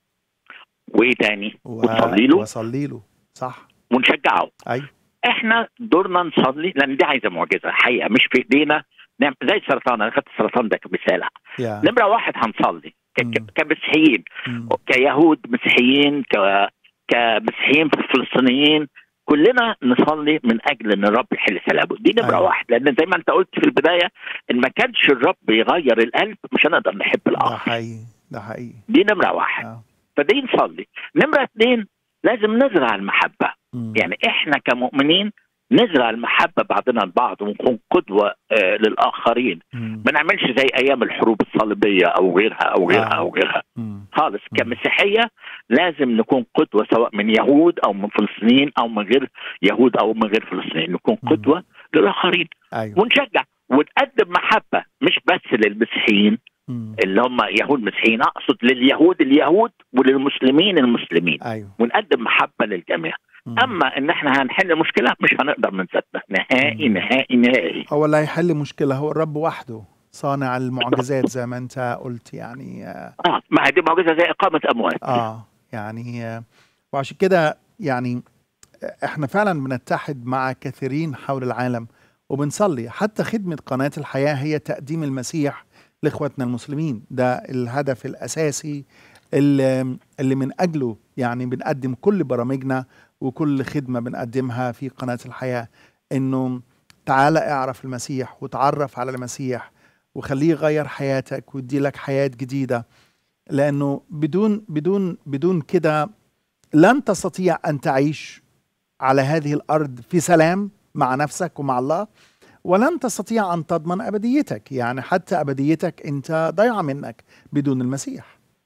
[SPEAKER 2] وايه تاني؟
[SPEAKER 1] و-
[SPEAKER 2] وتصلي له
[SPEAKER 1] وصلي له صح
[SPEAKER 2] ونشجعه
[SPEAKER 1] ايوه
[SPEAKER 2] احنا دورنا نصلي لان دي عايزه معجزه حقيقه مش في ايدينا نعم زي السرطان انا خدت السرطان ده كمثال
[SPEAKER 1] يا
[SPEAKER 2] نمره واحد هنصلي ك-
[SPEAKER 1] مم.
[SPEAKER 2] ك- كمسيحيين
[SPEAKER 1] مم.
[SPEAKER 2] كيهود مسيحيين ك كمسيحيين فلسطينيين كلنا نصلي من اجل ان الرب يحل سلامه دي نمره
[SPEAKER 1] أيوة.
[SPEAKER 2] واحد لان زي ما انت قلت في البدايه ان ما كانش الرب يغير القلب مش هنقدر نحب
[SPEAKER 1] ده
[SPEAKER 2] الاخر
[SPEAKER 1] حقيقي ده حقيقي
[SPEAKER 2] دي نمره واحد
[SPEAKER 1] آه.
[SPEAKER 2] فدي نصلي نمره اثنين لازم نزرع المحبه
[SPEAKER 1] مم.
[SPEAKER 2] يعني احنا كمؤمنين نزرع المحبه بعضنا البعض ونكون قدوه آه للاخرين
[SPEAKER 1] مم.
[SPEAKER 2] ما نعملش زي ايام الحروب الصليبيه او غيرها او غيرها
[SPEAKER 1] آه.
[SPEAKER 2] او غيرها
[SPEAKER 1] مم.
[SPEAKER 2] خالص
[SPEAKER 1] مم.
[SPEAKER 2] كمسيحيه لازم نكون قدوه سواء من يهود او من فلسطينيين او من غير يهود او من غير فلسطينيين نكون
[SPEAKER 1] مم.
[SPEAKER 2] قدوه للاخرين
[SPEAKER 1] ايوه
[SPEAKER 2] ونشجع ونقدم محبه مش بس للمسيحيين
[SPEAKER 1] مم.
[SPEAKER 2] اللي هم يهود مسيحيين اقصد لليهود اليهود وللمسلمين المسلمين
[SPEAKER 1] ايوه
[SPEAKER 2] ونقدم محبه للجميع
[SPEAKER 1] مم.
[SPEAKER 2] اما ان احنا هنحل مشكله مش هنقدر من ذاتنا نهائي
[SPEAKER 1] مم.
[SPEAKER 2] نهائي نهائي
[SPEAKER 1] هو اللي هيحل مشكله هو الرب وحده صانع المعجزات زي ما انت قلت يعني اه,
[SPEAKER 2] اه ما هي دي معجزه زي اقامه اموات
[SPEAKER 1] آه يعني آه وعشان كده يعني احنا فعلا بنتحد مع كثيرين حول العالم وبنصلي حتى خدمه قناه الحياه هي تقديم المسيح لاخواتنا المسلمين ده الهدف الاساسي اللي, اللي من اجله يعني بنقدم كل برامجنا وكل خدمه بنقدمها في قناه الحياه انه تعالى اعرف المسيح وتعرف على المسيح وخليه يغير حياتك ويدي لك حياه جديده لانه بدون بدون بدون كده لن تستطيع ان تعيش على هذه الارض في سلام مع نفسك ومع الله ولن تستطيع ان تضمن ابديتك يعني حتى ابديتك انت ضايعه منك بدون المسيح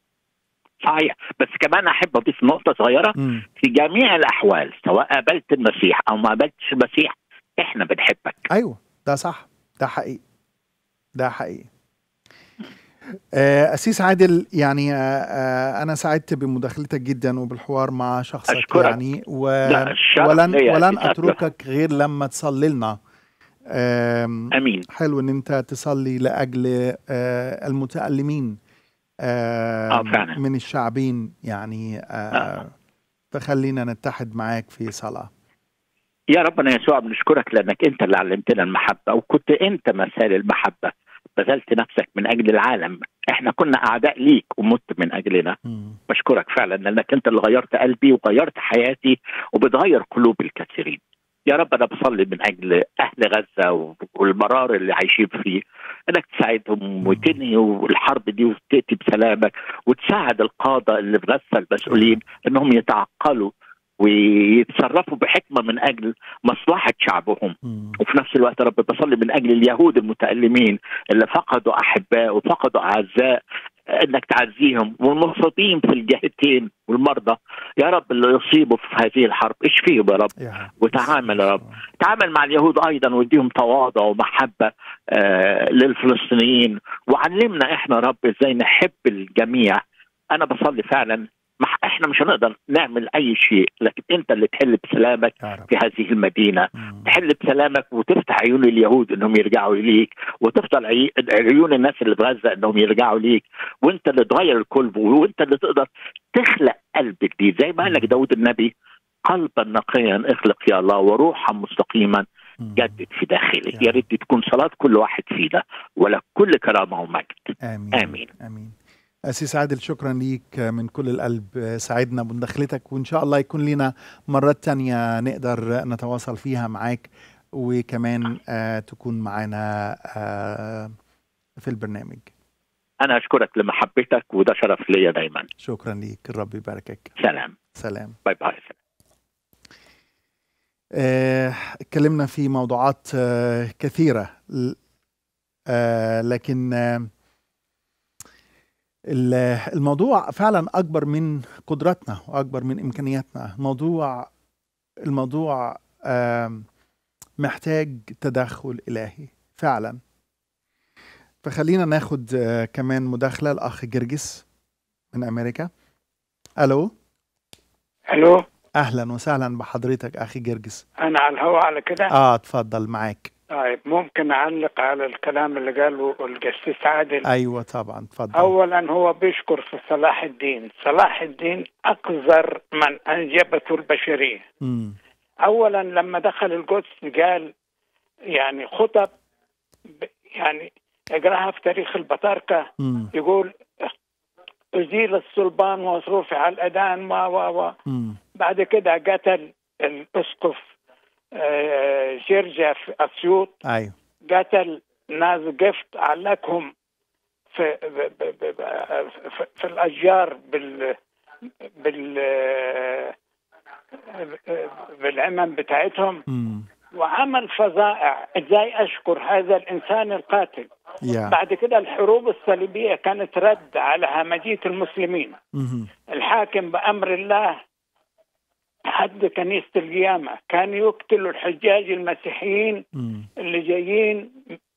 [SPEAKER 2] صحيح بس كمان احب اضيف نقطه صغيره
[SPEAKER 1] مم.
[SPEAKER 2] في جميع الاحوال سواء قابلت المسيح او ما قابلتش المسيح احنا بنحبك
[SPEAKER 1] ايوه ده صح ده حقيقي ده حقيقي آه، أسيس عادل يعني آه، آه، أنا سعدت بمداخلتك جدا وبالحوار مع شخصك
[SPEAKER 2] أشكرك.
[SPEAKER 1] يعني و...
[SPEAKER 2] لا، الشرف
[SPEAKER 1] ولن
[SPEAKER 2] ليا
[SPEAKER 1] ولن
[SPEAKER 2] أكيد.
[SPEAKER 1] أتركك غير لما تصلي لنا آم،
[SPEAKER 2] امين
[SPEAKER 1] حلو ان انت تصلي لاجل آه، المتالمين آه،
[SPEAKER 2] آه، فعلا.
[SPEAKER 1] من الشعبين يعني آه،
[SPEAKER 2] آه.
[SPEAKER 1] فخلينا نتحد معاك في صلاه
[SPEAKER 2] يا ربنا يسوع بنشكرك لانك انت اللي علمتنا المحبه وكنت انت مثال المحبه بذلت نفسك من اجل العالم احنا كنا اعداء ليك ومت من اجلنا
[SPEAKER 1] مم.
[SPEAKER 2] بشكرك فعلا لانك انت اللي غيرت قلبي وغيرت حياتي وبتغير قلوب الكثيرين يا رب انا بصلي من اجل اهل غزه والمرار اللي عايشين فيه انك تساعدهم وتنهي الحرب دي وتاتي بسلامك وتساعد القاده اللي في غزه المسؤولين انهم يتعقلوا ويتصرفوا بحكمه من اجل مصلحه شعبهم
[SPEAKER 1] مم.
[SPEAKER 2] وفي نفس الوقت يا رب بصلي من اجل اليهود المتالمين اللي فقدوا احباء وفقدوا اعزاء انك تعزيهم والمصابين في الجهتين والمرضى يا رب اللي يصيبوا في هذه الحرب اشفيهم يا رب
[SPEAKER 1] يا رب.
[SPEAKER 2] وتعامل يا رب. تعامل مع اليهود ايضا واديهم تواضع ومحبه آه للفلسطينيين وعلمنا احنا يا رب ازاي نحب الجميع انا بصلي فعلا مح- احنا مش هنقدر نعمل اي شيء لكن انت اللي تحل بسلامك
[SPEAKER 1] يا رب
[SPEAKER 2] في هذه المدينه
[SPEAKER 1] مم.
[SPEAKER 2] تحل بسلامك وتفتح عيون اليهود انهم يرجعوا اليك وتفضل عي- عيون الناس اللي في غزه انهم يرجعوا ليك وانت اللي تغير القلب وانت اللي تقدر تخلق قلب جديد زي ما قال لك داود النبي قلبا نقيا اخلق يا الله وروحا مستقيما
[SPEAKER 1] مم.
[SPEAKER 2] جدد في داخلي
[SPEAKER 1] يا
[SPEAKER 2] يا ريت تكون صلاه كل واحد فينا ولك كل كرامه ومجد
[SPEAKER 1] امين
[SPEAKER 2] آمين.
[SPEAKER 1] امين أسيس عادل شكرا ليك من كل القلب سعدنا بمداخلتك وإن شاء الله يكون لنا مرات تانية نقدر نتواصل فيها معاك وكمان آه تكون معنا آه في البرنامج
[SPEAKER 2] انا اشكرك لمحبتك وده شرف ليا دايما
[SPEAKER 1] شكرا ليك الرب يباركك
[SPEAKER 2] سلام
[SPEAKER 1] سلام
[SPEAKER 2] باي باي
[SPEAKER 1] آه، اتكلمنا في موضوعات آه، كثيرة ل- آه، لكن آه، ال- الموضوع فعلا أكبر من قدراتنا وأكبر من إمكانياتنا موضوع الموضوع آم، محتاج تدخل إلهي فعلا فخلينا ناخد آه، كمان مداخلة الأخ جرجس من أمريكا ألو
[SPEAKER 3] الو
[SPEAKER 1] أهلا وسهلا بحضرتك أخي جرجس
[SPEAKER 3] انا على الهواء على كده
[SPEAKER 1] آه اتفضل معاك
[SPEAKER 3] طيب ممكن اعلق على الكلام اللي قاله الجسيس عادل
[SPEAKER 1] ايوه طبعا اتفضل
[SPEAKER 3] اولا هو بيشكر في صلاح الدين صلاح الدين اقذر من انجبته البشريه
[SPEAKER 1] امم
[SPEAKER 3] اولا لما دخل القدس قال يعني خطب ب- يعني اقراها في تاريخ البطاركه
[SPEAKER 1] امم
[SPEAKER 3] يقول ازيل الصلبان ورفع الاذان و و و
[SPEAKER 1] امم
[SPEAKER 3] بعد كده قتل الاسقف آه، جرجا في اسيوط
[SPEAKER 1] ايوه
[SPEAKER 3] قتل ناس قفط علقهم في ب- ب- ب- في- في الاشجار بال بال بالعمم بتاعتهم
[SPEAKER 1] امم
[SPEAKER 3] وعمل فظائع ازاي اشكر هذا الانسان القاتل
[SPEAKER 1] يا
[SPEAKER 3] بعد كده الحروب الصليبيه كانت رد على همجيه المسلمين
[SPEAKER 1] امم
[SPEAKER 3] الحاكم بأمر الله حد كنيسة القيامة كان يقتلوا الحجاج المسيحيين
[SPEAKER 1] امم
[SPEAKER 3] اللي جايين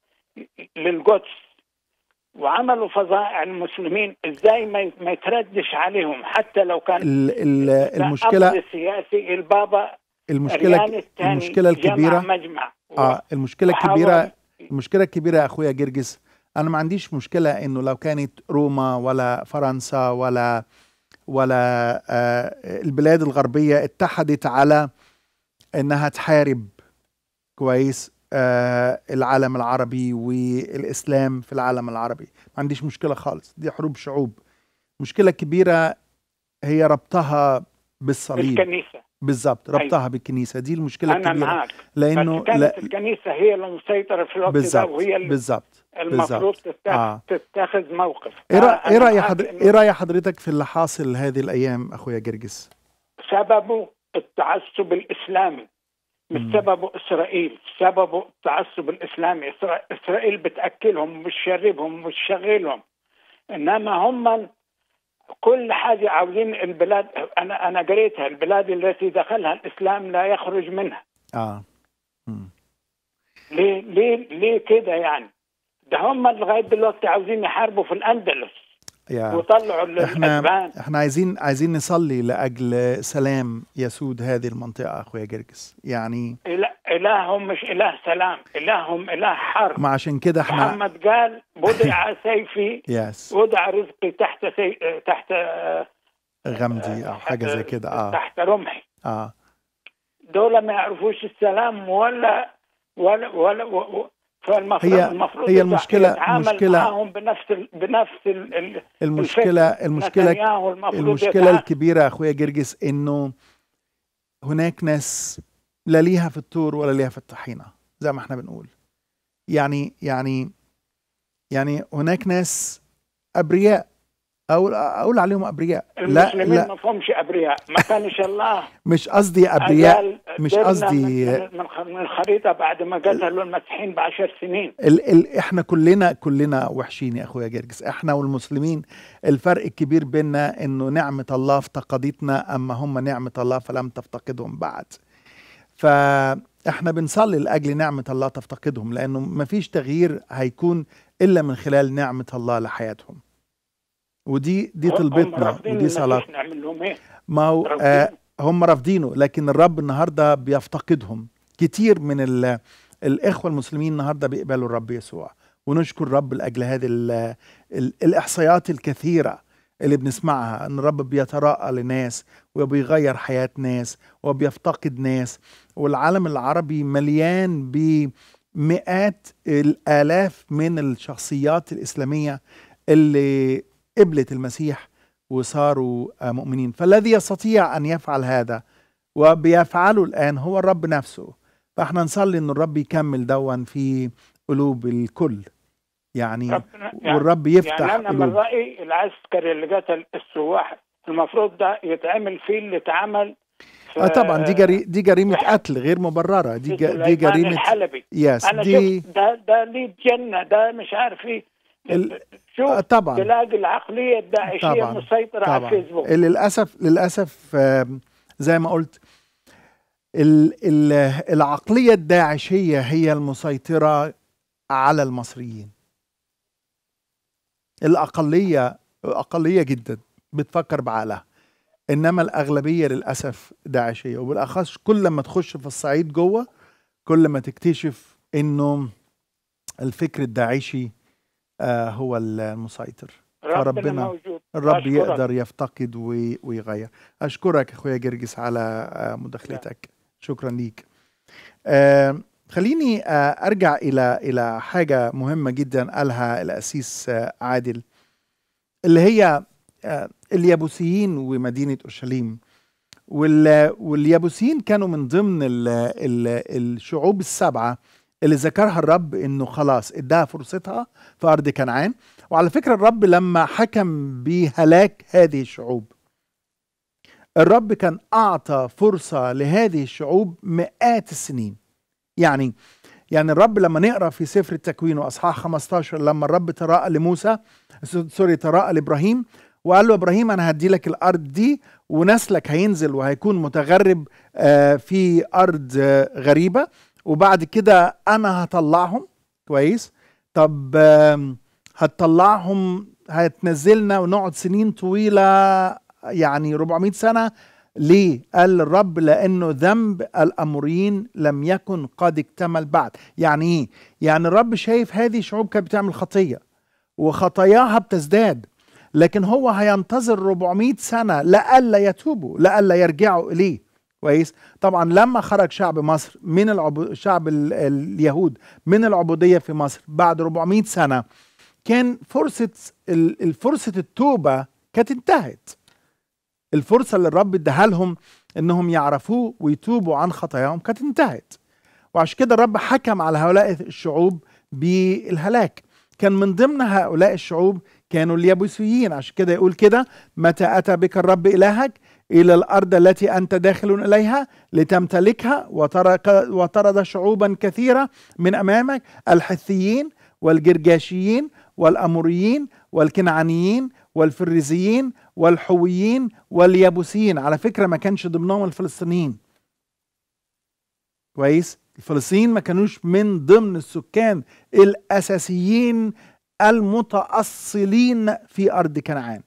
[SPEAKER 3] للقدس وعملوا فظائع المسلمين ازاي ما ما يتردش عليهم حتى لو كان
[SPEAKER 1] ال- ال-
[SPEAKER 3] ده
[SPEAKER 1] المشكله
[SPEAKER 3] أمر سياسي البابا
[SPEAKER 1] المشكله
[SPEAKER 3] ريان الثاني
[SPEAKER 1] المشكله الكبيره
[SPEAKER 3] جمع مجمع
[SPEAKER 1] اه المشكله
[SPEAKER 3] وحاول-
[SPEAKER 1] الكبيره المشكله الكبيره يا اخويا جرجس انا ما عنديش مشكله انه لو كانت روما ولا فرنسا ولا ولا آه البلاد الغربيه اتحدت على انها تحارب كويس آه العالم العربي والاسلام في العالم العربي ما عنديش مشكله خالص دي حروب شعوب مشكله كبيره هي ربطها بالصليب
[SPEAKER 3] بالكنيسة
[SPEAKER 1] بالظبط ربطها بالكنيسه دي المشكله
[SPEAKER 3] أنا
[SPEAKER 1] الكبيره
[SPEAKER 3] معك
[SPEAKER 1] لانه
[SPEAKER 3] بس كانت
[SPEAKER 1] لا
[SPEAKER 3] الكنيسة هي المسيطرة في الوقت ده
[SPEAKER 1] بالظبط
[SPEAKER 3] وهي اللي
[SPEAKER 1] بالظبط
[SPEAKER 3] المفروض
[SPEAKER 1] بالظبط.
[SPEAKER 3] تتخذ,
[SPEAKER 1] آه.
[SPEAKER 3] تتخذ موقف
[SPEAKER 1] ايه رأ-
[SPEAKER 3] آه،
[SPEAKER 1] ايه
[SPEAKER 3] أنا
[SPEAKER 1] راي
[SPEAKER 3] معاك
[SPEAKER 1] حضر...
[SPEAKER 3] إنه
[SPEAKER 1] ايه راي حضرتك في اللي حاصل هذه الايام اخويا جرجس
[SPEAKER 3] سببه التعصب الاسلامي مش
[SPEAKER 1] مم.
[SPEAKER 3] سببه اسرائيل سببه التعصب الاسلامي إسرا- اسرائيل بتاكلهم مش شربهم مش شغلهم انما هم كل حاجه عاوزين البلاد انا انا قريتها البلاد التي دخلها الاسلام لا يخرج منها
[SPEAKER 1] اه مم.
[SPEAKER 3] ليه ليه ليه كده يعني ده هم لغايه دلوقتي عاوزين يحاربوا في الاندلس
[SPEAKER 1] يا
[SPEAKER 3] وطلعوا
[SPEAKER 1] احنا
[SPEAKER 3] الاسبان
[SPEAKER 1] احنا عايزين عايزين نصلي لاجل سلام يسود هذه المنطقه اخويا جرجس يعني
[SPEAKER 3] إله الههم مش اله سلام الههم اله حرب
[SPEAKER 1] ما عشان كده احنا
[SPEAKER 3] محمد قال وضع سيفي
[SPEAKER 1] يس
[SPEAKER 3] وضع رزقي تحت سي... تحت
[SPEAKER 1] غمدي او حاجه زي كده اه
[SPEAKER 3] تحت رمحي
[SPEAKER 1] اه
[SPEAKER 3] دول ما يعرفوش السلام ولا ولا ولا و... و... فالمفروض
[SPEAKER 1] هي-
[SPEAKER 3] المفروض
[SPEAKER 1] هي
[SPEAKER 3] يتع-
[SPEAKER 1] المشكلة-
[SPEAKER 3] يتعامل
[SPEAKER 1] المشكلة-
[SPEAKER 3] معاهم بنفس ال... بنفس ال... ال...
[SPEAKER 1] المشكله المشكله
[SPEAKER 3] نتنياهو المفروض
[SPEAKER 1] المشكله
[SPEAKER 3] يتعامل-
[SPEAKER 1] الكبيره يا اخويا جرجس انه هناك ناس لا ليها في الطور ولا ليها في الطحينه زي ما احنا بنقول يعني يعني يعني هناك ناس ابرياء اقول اقول عليهم ابرياء لا
[SPEAKER 3] المسلمين
[SPEAKER 1] لا
[SPEAKER 3] ما فهمش ابرياء ما كانش الله
[SPEAKER 1] مش قصدي ابرياء
[SPEAKER 3] قال
[SPEAKER 1] مش
[SPEAKER 3] درنا
[SPEAKER 1] قصدي-
[SPEAKER 3] من, من, خ- من الخريطه بعد ما قتلوا المسيحيين بعشر سنين
[SPEAKER 1] ال ال احنا كلنا كلنا وحشين يا اخويا جرجس احنا والمسلمين الفرق الكبير بيننا انه نعمة الله افتقدتنا اما هم نعمة الله فلم تفتقدهم بعد فاحنا بنصلي لاجل نعمة الله تفتقدهم لانه مفيش تغيير هيكون الا من خلال نعمة الله لحياتهم ودي دي
[SPEAKER 3] هم
[SPEAKER 1] طلبتنا
[SPEAKER 3] رافضين
[SPEAKER 1] ودي
[SPEAKER 3] المسيح
[SPEAKER 1] صلاة
[SPEAKER 3] نعمل لهم ايه؟
[SPEAKER 1] ما هو
[SPEAKER 3] رافضين.
[SPEAKER 1] آه هم رافضينه لكن الرب النهارده بيفتقدهم كتير من ال- الاخوه المسلمين النهارده بيقبلوا الرب يسوع ونشكر الرب لاجل هذه ال ال الاحصائيات الكثيره اللي بنسمعها ان الرب بيتراءى لناس وبيغير حياه ناس وبيفتقد ناس والعالم العربي مليان بمئات الالاف من الشخصيات الاسلاميه اللي قبلت المسيح وصاروا آه، مؤمنين فالذي يستطيع ان يفعل هذا وبيفعله الان هو الرب نفسه فاحنا نصلي ان الرب يكمل دون في قلوب الكل يعني
[SPEAKER 3] ربنا يعني
[SPEAKER 1] والرب يفتح
[SPEAKER 3] يعني انا من
[SPEAKER 1] قلوب
[SPEAKER 3] رايي العسكري اللي قتل السواح المفروض ده يتعمل فيه اللي اتعمل في
[SPEAKER 1] اه طبعا دي جري دي جريمه
[SPEAKER 3] في-
[SPEAKER 1] قتل غير مبرره دي
[SPEAKER 3] في
[SPEAKER 1] ج- دي
[SPEAKER 3] سليمان
[SPEAKER 1] جريمه
[SPEAKER 3] الحلبي
[SPEAKER 1] يس
[SPEAKER 3] انا
[SPEAKER 1] دي
[SPEAKER 3] شفت ده ده ليه جنه ده مش عارف ايه
[SPEAKER 1] ال-
[SPEAKER 3] شوف
[SPEAKER 1] آه طبعا
[SPEAKER 3] تلاقي العقليه الداعشيه
[SPEAKER 1] طبعا
[SPEAKER 3] مسيطره على
[SPEAKER 1] طبعا
[SPEAKER 3] الفيسبوك
[SPEAKER 1] للاسف للاسف آم، زي ما قلت ال ال العقليه الداعشيه هي المسيطره على المصريين الاقليه اقليه جدا بتفكر بعقلها انما الاغلبيه للاسف داعشيه وبالاخص كل ما تخش في الصعيد جوه كل ما تكتشف انه الفكر الداعشي آه هو المسيطر
[SPEAKER 3] ربنا
[SPEAKER 1] فربنا-
[SPEAKER 3] موجود
[SPEAKER 1] الرب
[SPEAKER 3] أشكرك.
[SPEAKER 1] يقدر يفتقد وي- ويغير أشكرك أخويا جرجس على آه، مداخلتك شكرا ليك آه، خليني آه، أرجع إلى إلى حاجة مهمة جدا قالها الأسيس آه، عادل اللي هي آه، اليابوسيين ومدينة أورشليم وال- واليابوسيين كانوا من ضمن ال ال الشعوب السبعة اللي ذكرها الرب انه خلاص اداها فرصتها في ارض كنعان وعلى فكرة الرب لما حكم بهلاك هذه الشعوب الرب كان أعطى فرصة لهذه الشعوب مئات السنين يعني يعني الرب لما نقرا في سفر التكوين واصحاح 15 لما الرب تراءى لموسى سوري تراءى لابراهيم وقال له ابراهيم انا هدي لك الارض دي ونسلك هينزل وهيكون متغرب آه، في ارض آه، غريبه وبعد كده انا هطلعهم كويس طب آم، هتطلعهم هتنزلنا ونقعد سنين طويله يعني 400 سنه ليه؟ قال الرب لانه ذنب الاموريين لم يكن قد اكتمل بعد، يعني ايه؟ يعني الرب شايف هذه الشعوب كانت بتعمل خطيه وخطاياها بتزداد لكن هو هينتظر 400 سنه لئلا يتوبوا لئلا يرجعوا اليه كويس طبعا لما خرج شعب مصر من العبو... شعب ال... اليهود من العبوديه في مصر بعد 400 سنه كان فرصه ال- الفرصه التوبه كانت انتهت الفرصه اللي الرب اداها لهم انهم يعرفوه ويتوبوا عن خطاياهم كانت انتهت وعشان كده الرب حكم على هؤلاء الشعوب بالهلاك كان من ضمن هؤلاء الشعوب كانوا اليابوسيين عشان كده يقول كده متى اتى بك الرب الهك الى الارض التي انت داخل اليها لتمتلكها وترك وطرد شعوبا كثيره من امامك الحثيين والجرجاشيين والاموريين والكنعانيين والفريزيين والحويين واليابوسيين على فكره ما كانش ضمنهم الفلسطينيين كويس الفلسطينيين ما كانوش من ضمن السكان الاساسيين المتاصلين في ارض كنعان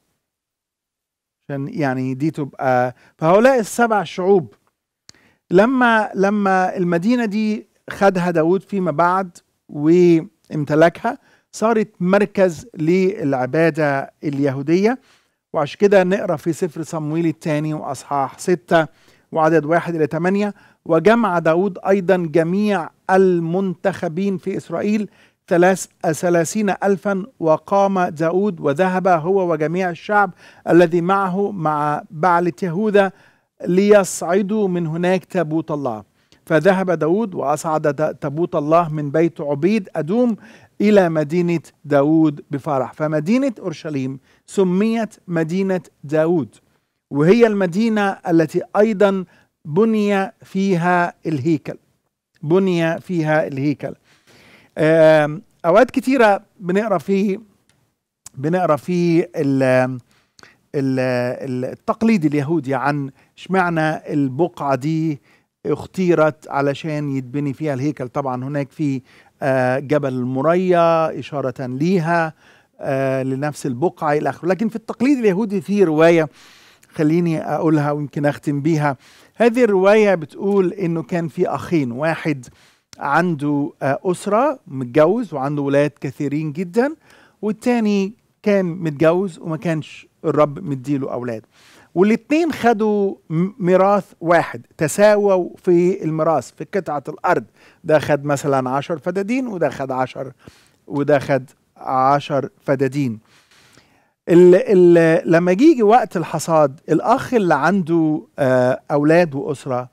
[SPEAKER 1] عشان يعني دي تبقى فهؤلاء السبع شعوب لما لما المدينه دي خدها داود فيما بعد وامتلكها صارت مركز للعباده اليهوديه وعشان كده نقرا في سفر صمويل الثاني واصحاح ستة وعدد واحد الى ثمانية وجمع داود ايضا جميع المنتخبين في اسرائيل ثلاث ثلاثين ألفا وقام داود وذهب هو وجميع الشعب الذي معه مع بعلة يهوذا ليصعدوا من هناك تابوت الله فذهب داود وأصعد تابوت الله من بيت عبيد أدوم إلى مدينة داود بفرح فمدينة أورشليم سميت مدينة داود وهي المدينة التي أيضا بني فيها الهيكل بني فيها الهيكل آم، اوقات كتيره بنقرا في بنقرا في ال ال التقليد اليهودي عن اشمعنى البقعه دي اختيرت علشان يتبني فيها الهيكل طبعا هناك في آه، جبل المريا اشاره ليها آه، لنفس البقعه الى اخره لكن في التقليد اليهودي في روايه خليني اقولها ويمكن اختم بيها هذه الروايه بتقول انه كان في اخين واحد عنده آه، أسرة متجوز وعنده ولاد كثيرين جدا والتاني كان متجوز وما كانش الرب مديله أولاد والاتنين خدوا م- ميراث واحد تساووا في الميراث في قطعة الأرض ده خد مثلا عشر فدادين وده خد عشر وده خد عشر فدادين ال ال لما يجي وقت الحصاد الأخ اللي عنده آه، أولاد وأسرة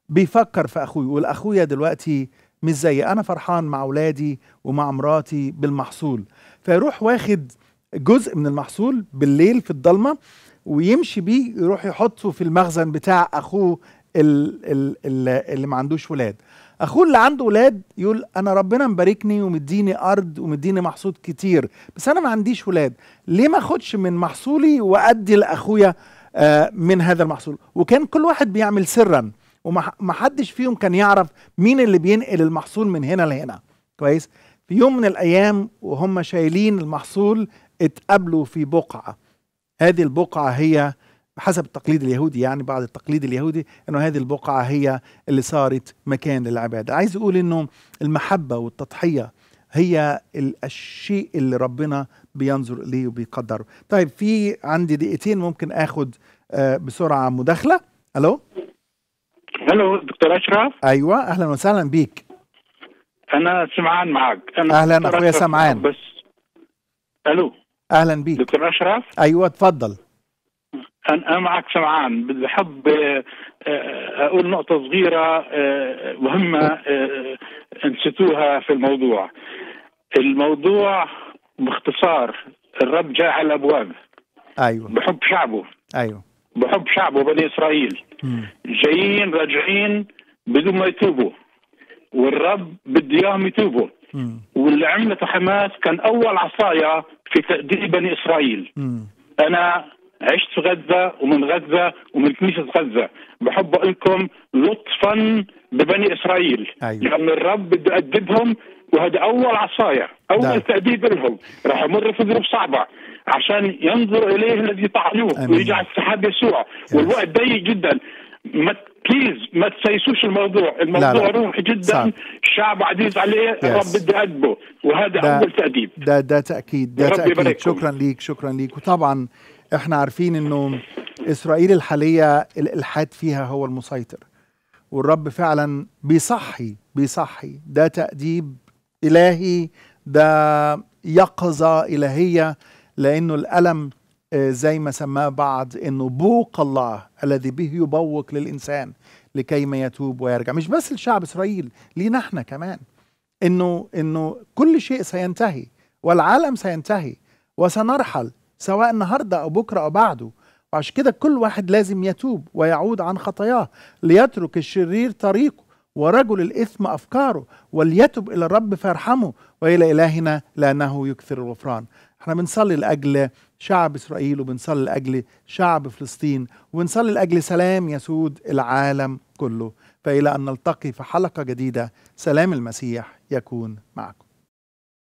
[SPEAKER 1] بيفكر في اخوي يقول اخويا دلوقتي مش زيي انا فرحان مع اولادي ومع مراتي بالمحصول فيروح واخد جزء من المحصول بالليل في الضلمه ويمشي بيه يروح يحطه في المخزن بتاع اخوه ال- ال- ال- اللي ما عندوش ولاد اخوه اللي عنده ولاد يقول انا ربنا مباركني ومديني ارض ومديني محصول كتير بس انا ما عنديش ولاد ليه ما اخدش من محصولي وادي لاخويا آه، من هذا المحصول وكان كل واحد بيعمل سرا وما حدش فيهم كان يعرف مين اللي بينقل المحصول من هنا لهنا كويس في يوم من الايام وهم شايلين المحصول اتقابلوا في بقعه هذه البقعه هي حسب التقليد اليهودي يعني بعد التقليد اليهودي انه هذه البقعه هي اللي صارت مكان للعباده عايز اقول انه المحبه والتضحيه هي ال- الشيء اللي ربنا بينظر اليه وبيقدره طيب في عندي دقيقتين ممكن اخد آه، بسرعه مداخله الو
[SPEAKER 4] الو دكتور اشرف
[SPEAKER 1] ايوه اهلا وسهلا بيك
[SPEAKER 4] انا سمعان معك انا
[SPEAKER 1] أهلاً
[SPEAKER 4] دكتور
[SPEAKER 1] أخويا
[SPEAKER 4] أشرف
[SPEAKER 1] سمعان.
[SPEAKER 4] بس الو
[SPEAKER 1] اهلا بيك
[SPEAKER 4] دكتور اشرف
[SPEAKER 1] ايوه اتفضل
[SPEAKER 4] انا أنا معك سمعان بدي احب آه، آه، اقول نقطه صغيره آه، مهمه آه، نسيتوها في الموضوع الموضوع باختصار الرب جاء على الابواب
[SPEAKER 1] ايوه
[SPEAKER 4] بحب شعبه
[SPEAKER 1] ايوه
[SPEAKER 4] بحب شعبه بني اسرائيل
[SPEAKER 1] مم.
[SPEAKER 4] جايين راجعين بدون ما يتوبوا والرب بده اياهم يتوبوا
[SPEAKER 1] مم.
[SPEAKER 4] واللي عملته حماس كان اول عصايه في تأديب بني اسرائيل
[SPEAKER 1] مم.
[SPEAKER 4] انا عشت في غزه ومن غزه ومن كنيسه غزه بحب اقول لكم لطفا ببني اسرائيل
[SPEAKER 1] أيوة.
[SPEAKER 4] لان الرب بده يأدبهم وهذا اول عصايه اول
[SPEAKER 1] نعم.
[SPEAKER 4] تأديب لهم راح يمر في ظروف صعبه عشان ينظر اليه الذي طعنوه
[SPEAKER 1] آمين.
[SPEAKER 4] ويجعل السحاب يسوع والوقت ضيق جدا ما بليز ما تسيسوش الموضوع الموضوع
[SPEAKER 1] لا.
[SPEAKER 4] روحي جدا
[SPEAKER 1] صعب.
[SPEAKER 4] الشعب عزيز عليه الرب بده يأدبه وهذا
[SPEAKER 1] ده-
[SPEAKER 4] اول تأديب
[SPEAKER 1] ده ده تاكيد ده
[SPEAKER 4] ربي
[SPEAKER 1] تاكيد
[SPEAKER 4] يبارككم.
[SPEAKER 1] شكرا ليك شكرا ليك وطبعا احنا عارفين انه اسرائيل الحاليه الالحاد فيها هو المسيطر والرب فعلا بيصحي بيصحي ده تاديب الهي ده يقظه الهيه لانه الالم آه، زي ما سماه بعض انه بوق الله الذي به يبوق للانسان لكي ما يتوب ويرجع مش بس لشعب اسرائيل لينا احنا كمان انه انه كل شيء سينتهي والعالم سينتهي وسنرحل سواء النهارده او بكره او بعده وعشان كده كل واحد لازم يتوب ويعود عن خطاياه ليترك الشرير طريقه ورجل الاثم افكاره وليتب الى الرب فيرحمه والى الهنا لانه يكثر الغفران احنا بنصلي لاجل شعب اسرائيل وبنصلي لاجل شعب فلسطين وبنصلي لاجل سلام يسود العالم كله فالى ان نلتقي في حلقه جديده سلام المسيح يكون معكم